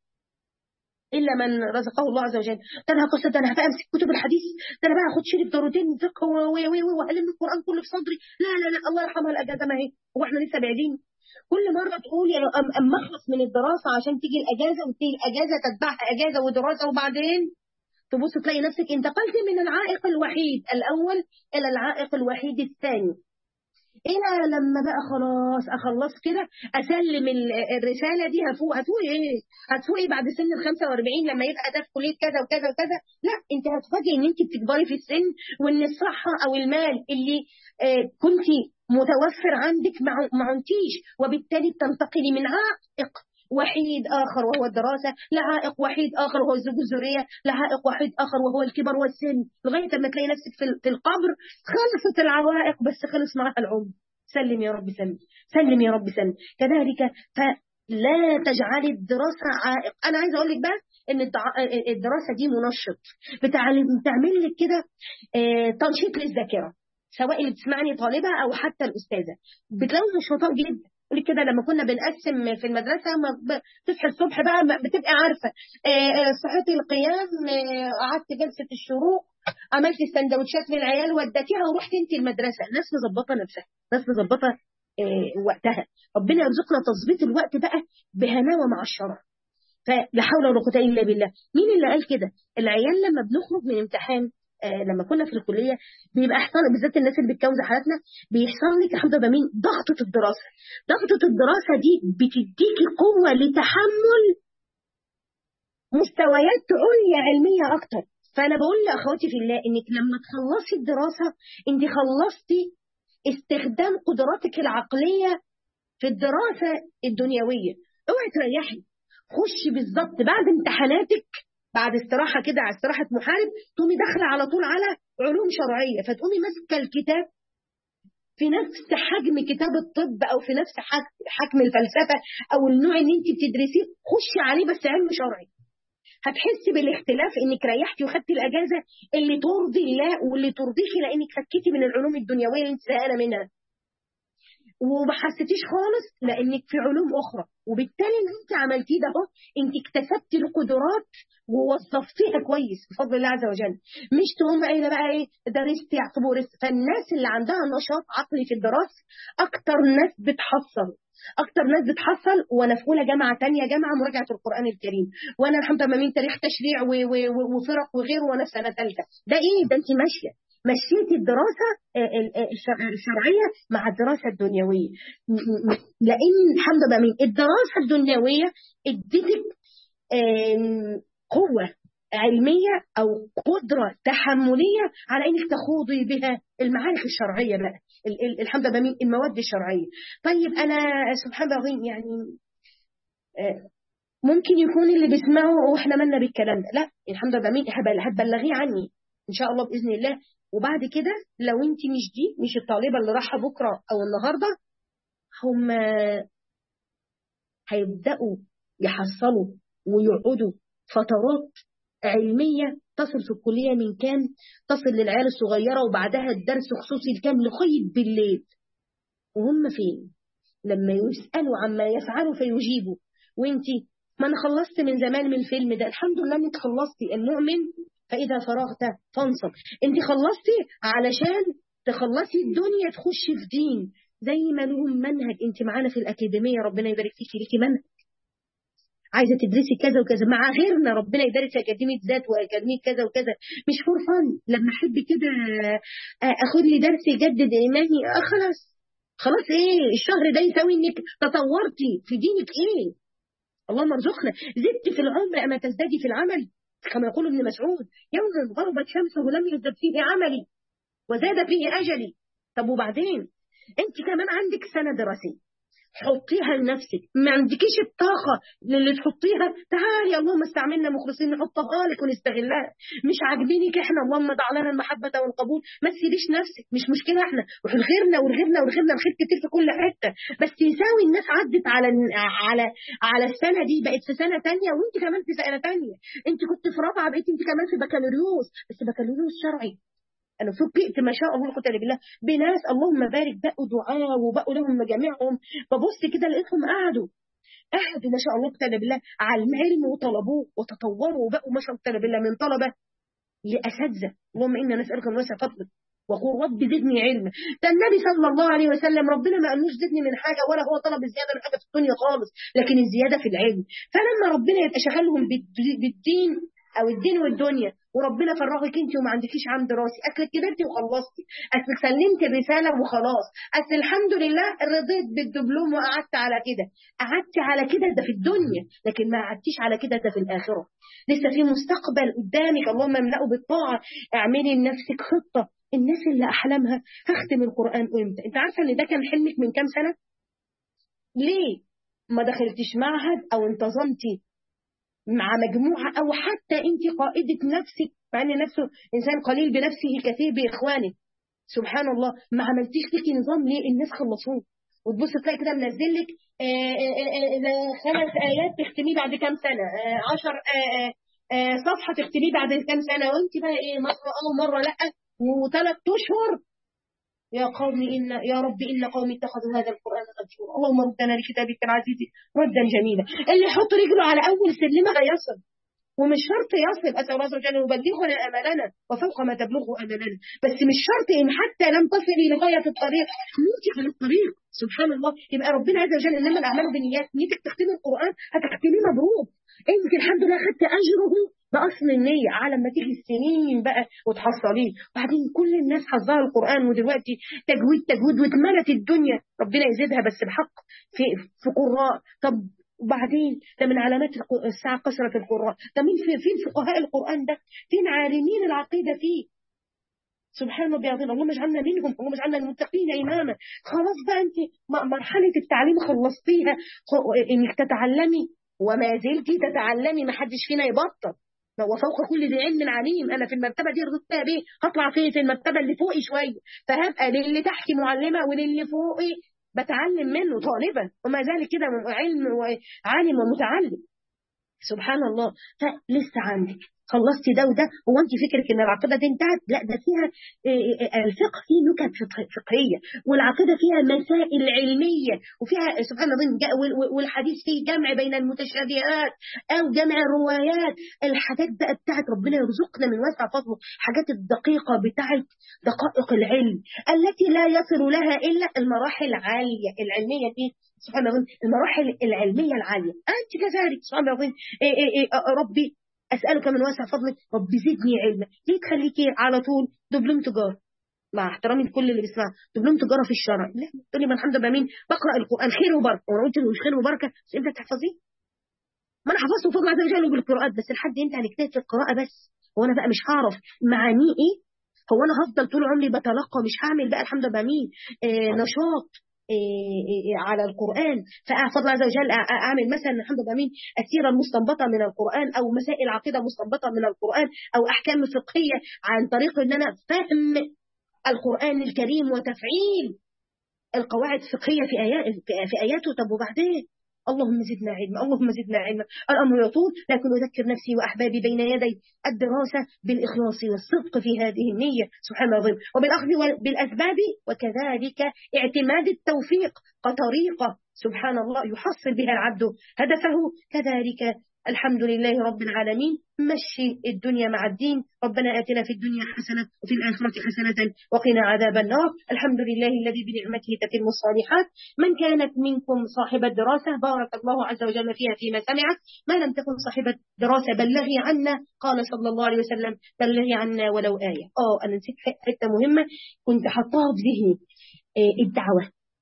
الا من رزقه الله عز وجل ده انا هقصد ده انا هبقى امسك كتب الحديث ده انا بقى اخد شريط دورتين فقه واعلم القران كله في صدري لا لا لا الله يرحمها الاجازه ما هي هو احنا لسه بعيدين كل مره تقولي اما اخلص من الدراسه عشان تيجي الاجازه وتيجي الاجازه تتبعها اجازه ودراسه وبعدين تبص تلاقي نفسك انتقلت من العائق الوحيد الأول إلى العائق الوحيد الثاني إلى لما بقى خلاص أخلص كده أسلم الرسالة دي هفوق هتفوقي إيه؟ هتفوقي بعد سن ال 45 لما يبقى ده في كلية كذا وكذا وكذا لا أنت هتفاجئي إن أنت بتكبري في السن وإن الصحة أو المال اللي آه كنت متوفر عندك ما عنتيش وبالتالي بتنتقلي من عائق وحيد آخر وهو الدراسة لعائق وحيد آخر وهو الزوج الذرية لعائق وحيد آخر وهو الكبر والسن لغاية ما تلاقي نفسك في القبر خلصت العوائق بس خلص معها العمر سلم يا رب سلم سلم يا رب سلم كذلك فلا تجعلي الدراسة عائق أنا عايزة أقول لك بقى ان الدراسة دي منشط بتعمل لك كده تنشيط للذاكرة سواء اللي بتسمعني طالبة أو حتى الأستاذة بتلاقوا نشطاء جدا قولي كده لما كنا بنقسم في المدرسه ما ب- تصحي الصبح بقى ما بتبقى عارفه آه، آه، صحيتي القيام آه، قعدت جلسه الشروق عملت السندوتشات للعيال وديتيها ورحت انت المدرسه ناس مظبطه نفسها ناس مظبطه آه، وقتها ربنا يرزقنا تظبيط الوقت بقى بهناوه مع الشرع فلا حول ولا قوه الا بالله مين اللي قال كده العيال لما بنخرج من امتحان آه لما كنا في الكليه بيبقى يحصل بالذات الناس اللي بتجوز حالاتنا بيحصل لك الحمد لله مين ضغطه الدراسه ضغطه الدراسه دي بتديكي قوه لتحمل مستويات عليا علميه اكتر فانا بقول لاخواتي في الله انك لما تخلصي الدراسه انت خلصتي استخدام قدراتك العقليه في الدراسه الدنيويه اوعي تريحي خشي بالظبط بعد امتحاناتك بعد استراحه كده على استراحه محارب تقومي داخله على طول على علوم شرعيه فتقومي ماسكه الكتاب في نفس حجم كتاب الطب او في نفس حجم حجم الفلسفه او النوع اللي انت بتدرسيه خشي عليه بس علم شرعي هتحسي بالاختلاف انك ريحتي وخدتي الاجازه اللي ترضي الله واللي ترضيكي لانك فكيتي من العلوم الدنيويه اللي انت زهقانه منها وما حسيتيش خالص لانك في علوم اخرى وبالتالي اللي انت عملتيه ده اهو انت اكتسبتي القدرات ووظفتيها كويس بفضل الله عز وجل مش تقوم قايله بقى ايه درست يعقوب ورث فالناس اللي عندها نشاط عقلي في الدراسه اكتر ناس بتحصل اكتر ناس بتحصل وانا في اولى جامعه ثانيه جامعه مراجعه القران الكريم وانا الحمد لله من تاريخ تشريع و- و- و- وفرق وغيره وانا في سنه ثالثه ده ايه ده انت ماشيه مشيتي الدراسة آه، ال- آه، الشر- الشرعية مع الدراسة الدنيوية م- م- لأن الحمد لله من الدراسة الدنيوية ادتك آم، قوة علمية أو قدرة تحملية على إنك تخوضي بها المعارك الشرعية بقى ال- ال- الحمد لله من المواد الشرعية طيب أنا سبحان الله العظيم يعني آه، ممكن يكون اللي بيسمعوا واحنا مالنا بالكلام ده لا الحمد لله مين هبل- هتبلغيه عني ان شاء الله باذن الله وبعد كده لو انت مش دي مش الطالبه اللي رايحه بكره او النهارده هم هيبداوا يحصلوا ويقعدوا فترات علميه تصل في الكليه من كام تصل للعيال الصغيره وبعدها الدرس خصوصي الكام لغايه بالليل وهم فين لما يسالوا عما يفعلوا فيجيبوا وانتي ما انا خلصت من زمان من الفيلم ده الحمد لله انك خلصتي المؤمن فاذا فرغت فانصب انت خلصتي علشان تخلصي الدنيا تخشي في دين زي ما لهم منهج انت معانا في الاكاديميه ربنا يبارك فيكي ليكي منهج عايزه تدرسي كذا وكذا مع غيرنا ربنا يبارك في اكاديميه ذات واكاديميه كذا وكذا مش فور فن لما احب كده آه، اخد لي درس يجدد ايماني اه خلاص خلاص ايه الشهر ده يساوي انك تطورتي في دينك ايه اللهم ارزقنا زدت في العمر اما تزدادي في العمل كما يقول ابن مسعود يوم غربت شمسه لم يزدد فيه عملي وزاد فيه اجلي طب وبعدين انت كمان عندك سنه دراسيه حطيها لنفسك ما عندكيش الطاقة اللي تحطيها تعالي اللهم استعملنا مخلصين نحطها لك ونستغلها مش عاجبينك احنا اللهم ضع لنا المحبة والقبول ما تسيبيش نفسك مش مشكلة احنا ولغيرنا ولغيرنا ولغيرنا الخير كتير في كل حتة بس يساوي الناس عدت على على على السنة دي بقت في سنة تانية وانت كمان في سنة تانية انت كنت في رابعة بقيت انت كمان في بكالوريوس بس بكالوريوس شرعي انا فوجئت ما شاء الله لا قوه الا بالله بناس اللهم بارك بقوا دعاء وبقوا لهم مجامعهم ببص كده لقيتهم قعدوا قعدوا ما شاء الله لا قوه الا بالله على العلم وطلبوه وتطوروا وبقوا ما شاء الله لا قوه الا بالله من طلبه لاساتذه اللهم انا نسالك من واسع فضلك وقل رب زدني علما ده النبي صلى الله عليه وسلم ربنا ما قالوش زدني من حاجه ولا هو طلب الزياده من حاجه في الدنيا خالص لكن الزياده في العلم فلما ربنا يبقى شغلهم بالد- بالدين او الدين والدنيا وربنا فرغك انت وما عندكيش عام دراسي اصلك كبرتي وخلصتي اصلك سلمت الرساله وخلاص اصل الحمد لله رضيت بالدبلوم وقعدت على كده قعدت على كده ده في الدنيا لكن ما قعدتيش على كده ده في الاخره لسه في مستقبل قدامك اللهم املأه بالطاعه اعملي لنفسك خطه الناس اللي احلامها هختم القران امتى انت عارفه ان ده كان حلمك من كام سنه ليه ما دخلتيش معهد او انتظمتي مع مجموعة أو حتى أنت قائدة نفسك مع أن نفسه إنسان قليل بنفسه كثير بإخوانه سبحان الله ما عملتيش لك نظام ليه الناس خلصوه وتبص تلاقي كده منزل لك آه، آه، آه، آه، خمس آيات تختميه بعد كام سنة آه، عشر آه، آه، آه، صفحة تختميه بعد كام سنة وأنت بقى إيه مرة أو مرة لأ وثلاث أشهر يا قوم إن يا رب إن قومي اتخذوا هذا القرآن مهجورا اللهم ردنا لكتابك العزيز ردا جميلا اللي يحط رجله على أول سلمة هيصل ومش شرط يصل أسأل الله عز وجل يبلغنا أملنا وفوق ما تبلغه أملنا بس مش شرط إن حتى لم تصلي لغاية الطريق موتي على الطريق سبحان الله يبقى ربنا عز وجل إنما الأعمال بالنيات نيتك تختمي القرآن هتختميه مبروك أنت الحمد لله خدت أجره بأصل النية على ما تيجي السنين بقى وتحصليه وبعدين كل الناس حظها القرآن ودلوقتي تجويد تجويد واتملت الدنيا ربنا يزيدها بس بحق في في قراء طب وبعدين ده من علامات الساعة كثرة القراء ده مين في فين فقهاء القرآن ده فين عالمين العقيدة فيه سبحان ربي العظيم اللهم اجعلنا منهم اللهم اجعلنا المتقين إماما خلاص بقى أنت مرحلة التعليم خلصتيها إنك تتعلمي وما زلت تتعلمي ما حدش فينا يبطل وفوق كل ذي علم عليم انا في المرتبه دي رضيت بيها بيه هطلع فين في المرتبه اللي فوقي شويه فهبقى للي تحتي معلمه وللي فوقي بتعلم منه طالبا وما ذلك كده علم وعالم ومتعلم سبحان الله فلسه عندك خلصتي ده وده هو انت فكرك ان العقيده دي انتهت لا ده فيها الفقه فيه نكت فقهيه والعقيده فيها مسائل علميه وفيها سبحان الله والحديث فيه جمع بين المتشابهات او جمع الروايات الحاجات بقى بتاعت ربنا يرزقنا من واسع فضله حاجات الدقيقه بتاعت دقائق العلم التي لا يصل لها الا المراحل العاليه العلميه دي سبحان الله المراحل العلميه العاليه انت كذلك سبحان الله إيه إيه إيه ربي أسألك من واسع فضلك رب زدني علما ليه تخليكي على طول دبلوم تجارة مع احترامي لكل اللي بيسمع دبلوم تجارة في الشرع لا تقول لي ما الحمد لله مين بقرأ القرآن خير وبركة وانا قلت له مش خير وبركة بس انت تحفظيه ما انا حفظته فوق عز وجل بالقراءات بس لحد انت هنجتهد في القراءة بس هو انا بقى مش هعرف معانيه ايه هو انا هفضل طول عمري بتلقى مش هعمل بقى الحمد لله مين آه نشاط على القرآن فأحفظ الله عز وجل أعمل مثلا الحمد لله مين أسيرة مستنبطة من القرآن أو مسائل عقيدة مستنبطة من القرآن أو أحكام فقهية عن طريق أن أنا فهم القرآن الكريم وتفعيل القواعد الفقهية في آيات في آياته طب وبعدين اللهم زدنا علما اللهم زدنا علما الأمر يطول لكن أذكر نفسي وأحبابي بين يدي الدراسة بالإخلاص والصدق في هذه النية سبحان الله العظيم وبالأخذ بالأسباب وكذلك اعتماد التوفيق كطريقة سبحان الله يحصل بها العبد هدفه كذلك الحمد لله رب العالمين مشي الدنيا مع الدين ربنا آتنا في الدنيا حسنة وفي الآخرة حسنة وقنا عذاب النار الحمد لله الذي بنعمته تتم الصالحات من كانت منكم صاحبة دراسة بارك الله عز وجل فيها فيما سمعت ما لم تكن صاحبة دراسة بلغي عنا قال صلى الله عليه وسلم بلغي عنا ولو آية آه أنا نسيت حتة مهمة كنت حطاها في ذهني آه الدعوة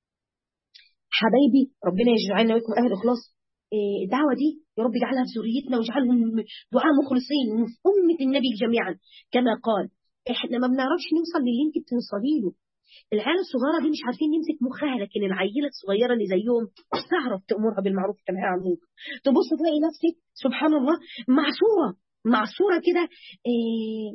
حبايبي ربنا يجعلنا ويكم أهل إخلاص الدعوة دي يا رب اجعلها في ذريتنا واجعلهم دعاء مخلصين وفي أمة النبي جميعا كما قال احنا ما بنعرفش نوصل للي انت بتوصلي له العيال الصغيره دي مش عارفين نمسك مخها لكن العيله الصغيره اللي زيهم تعرف تامرها بالمعروف وتنهى عن المنكر تبص تلاقي نفسك سبحان الله معصوره معصوره كده إيه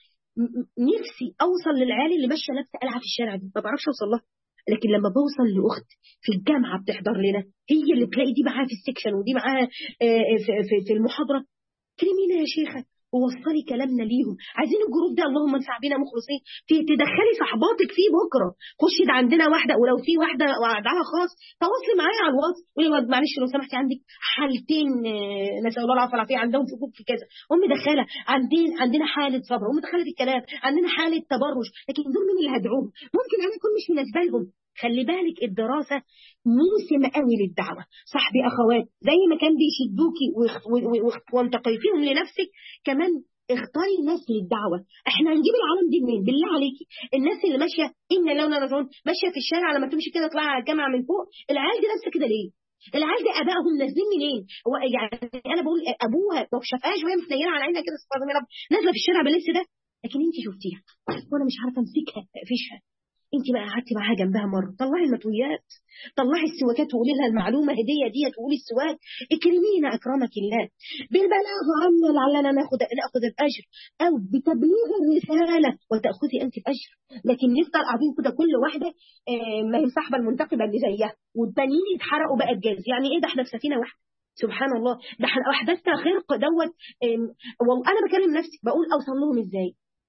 نفسي اوصل للعيال اللي ماشيه لابسه قلعه في الشارع دي ما بعرفش اوصل لها لكن لما بوصل لاخت في الجامعه بتحضر لنا هي اللي تلاقي دي معاها في السكشن ودي معاها في المحاضره كلمينا يا شيخه ووصلي كلامنا ليهم عايزين الجروب ده اللهم انفع بينا مخلصين تدخلي صحباتك فيه بكره خشي ده عندنا واحده ولو في واحده وعدها خاص تواصلي معايا على الواتس قولي معلش لو سمحتي عندك حالتين نسال الله العافيه والعافيه عندهم فكوك في كذا امي دخاله عندنا عندنا حاله صبر امي دخاله في الكلام عندنا حاله تبرج لكن دول مين اللي هدعوهم ممكن انا اكون مش مناسبه لهم خلي بالك الدراسة موسم قوي للدعوة صاحبي أخوات زي ما كان بيشدوكي وانتقيتيهم لنفسك كمان اختاري ناس للدعوة احنا هنجيب العالم دي منين بالله عليكي الناس اللي ماشية إن لون رجل ماشية في الشارع لما تمشي كده تطلع على الجامعة من فوق العيال دي لابسة كده ليه العيال دي ابائهم نازلين منين هو يعني انا بقول ابوها لو شافهاش وهي متنيره على عينها كده استغفر الله نازله في الشارع باللبس ده لكن انت شفتيها وانا مش عارفه امسكها اقفشها انت بقى قعدتي معاها جنبها مره طلعي المطويات طلعي السواكات وقولي لها المعلومه هديه دي تقولي السواك اكرمينا اكرمك الله بالبلاغ عنا لعلنا ناخذ ناخذ الاجر او بتبليغ الرساله وتاخذي انت الاجر لكن نفضل قاعدين كده كل واحده اه ما هي الصاحبه المنتقبه اللي زيها والتانيين يتحرقوا بقى الجاز يعني ايه ده احنا في سفينه واحده سبحان الله ده احنا احداثنا خرق دوت اه والله انا بكلم نفسي بقول اوصل لهم ازاي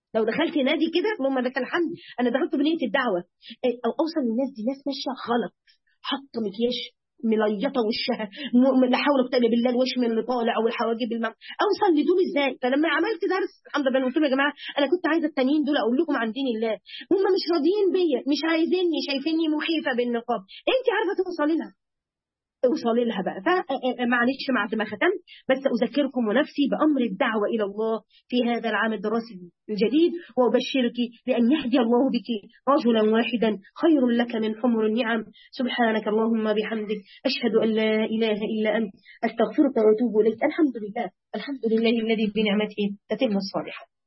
لو دخلت نادي كده اللهم لك الحمد انا دخلت بنيه الدعوه إيه، او اوصل للناس دي ناس ماشيه غلط حاطه مكياج مليطه وشها م- لا حول ولا قوه الا بالله الوش من اللي طالع او الحواجب المم اوصل لدول ازاي فلما عملت درس الحمد لله قلت لهم يا جماعه انا كنت عايزه التانيين دول اقول لكم عن دين الله هم مش راضيين بيا مش عايزيني شايفيني مخيفه بالنقاب انت عارفه توصلي لها اوصلي لها بقى فمعلش بعد ما ختمت بس اذكركم ونفسي بامر الدعوه الى الله في هذا العام الدراسي الجديد وابشرك بان يهدي الله بك رجلا واحدا خير لك من حمر النعم سبحانك اللهم بحمدك اشهد ان لا اله الا انت استغفرك واتوب اليك الحمد لله الحمد لله الذي بنعمته تتم الصالحات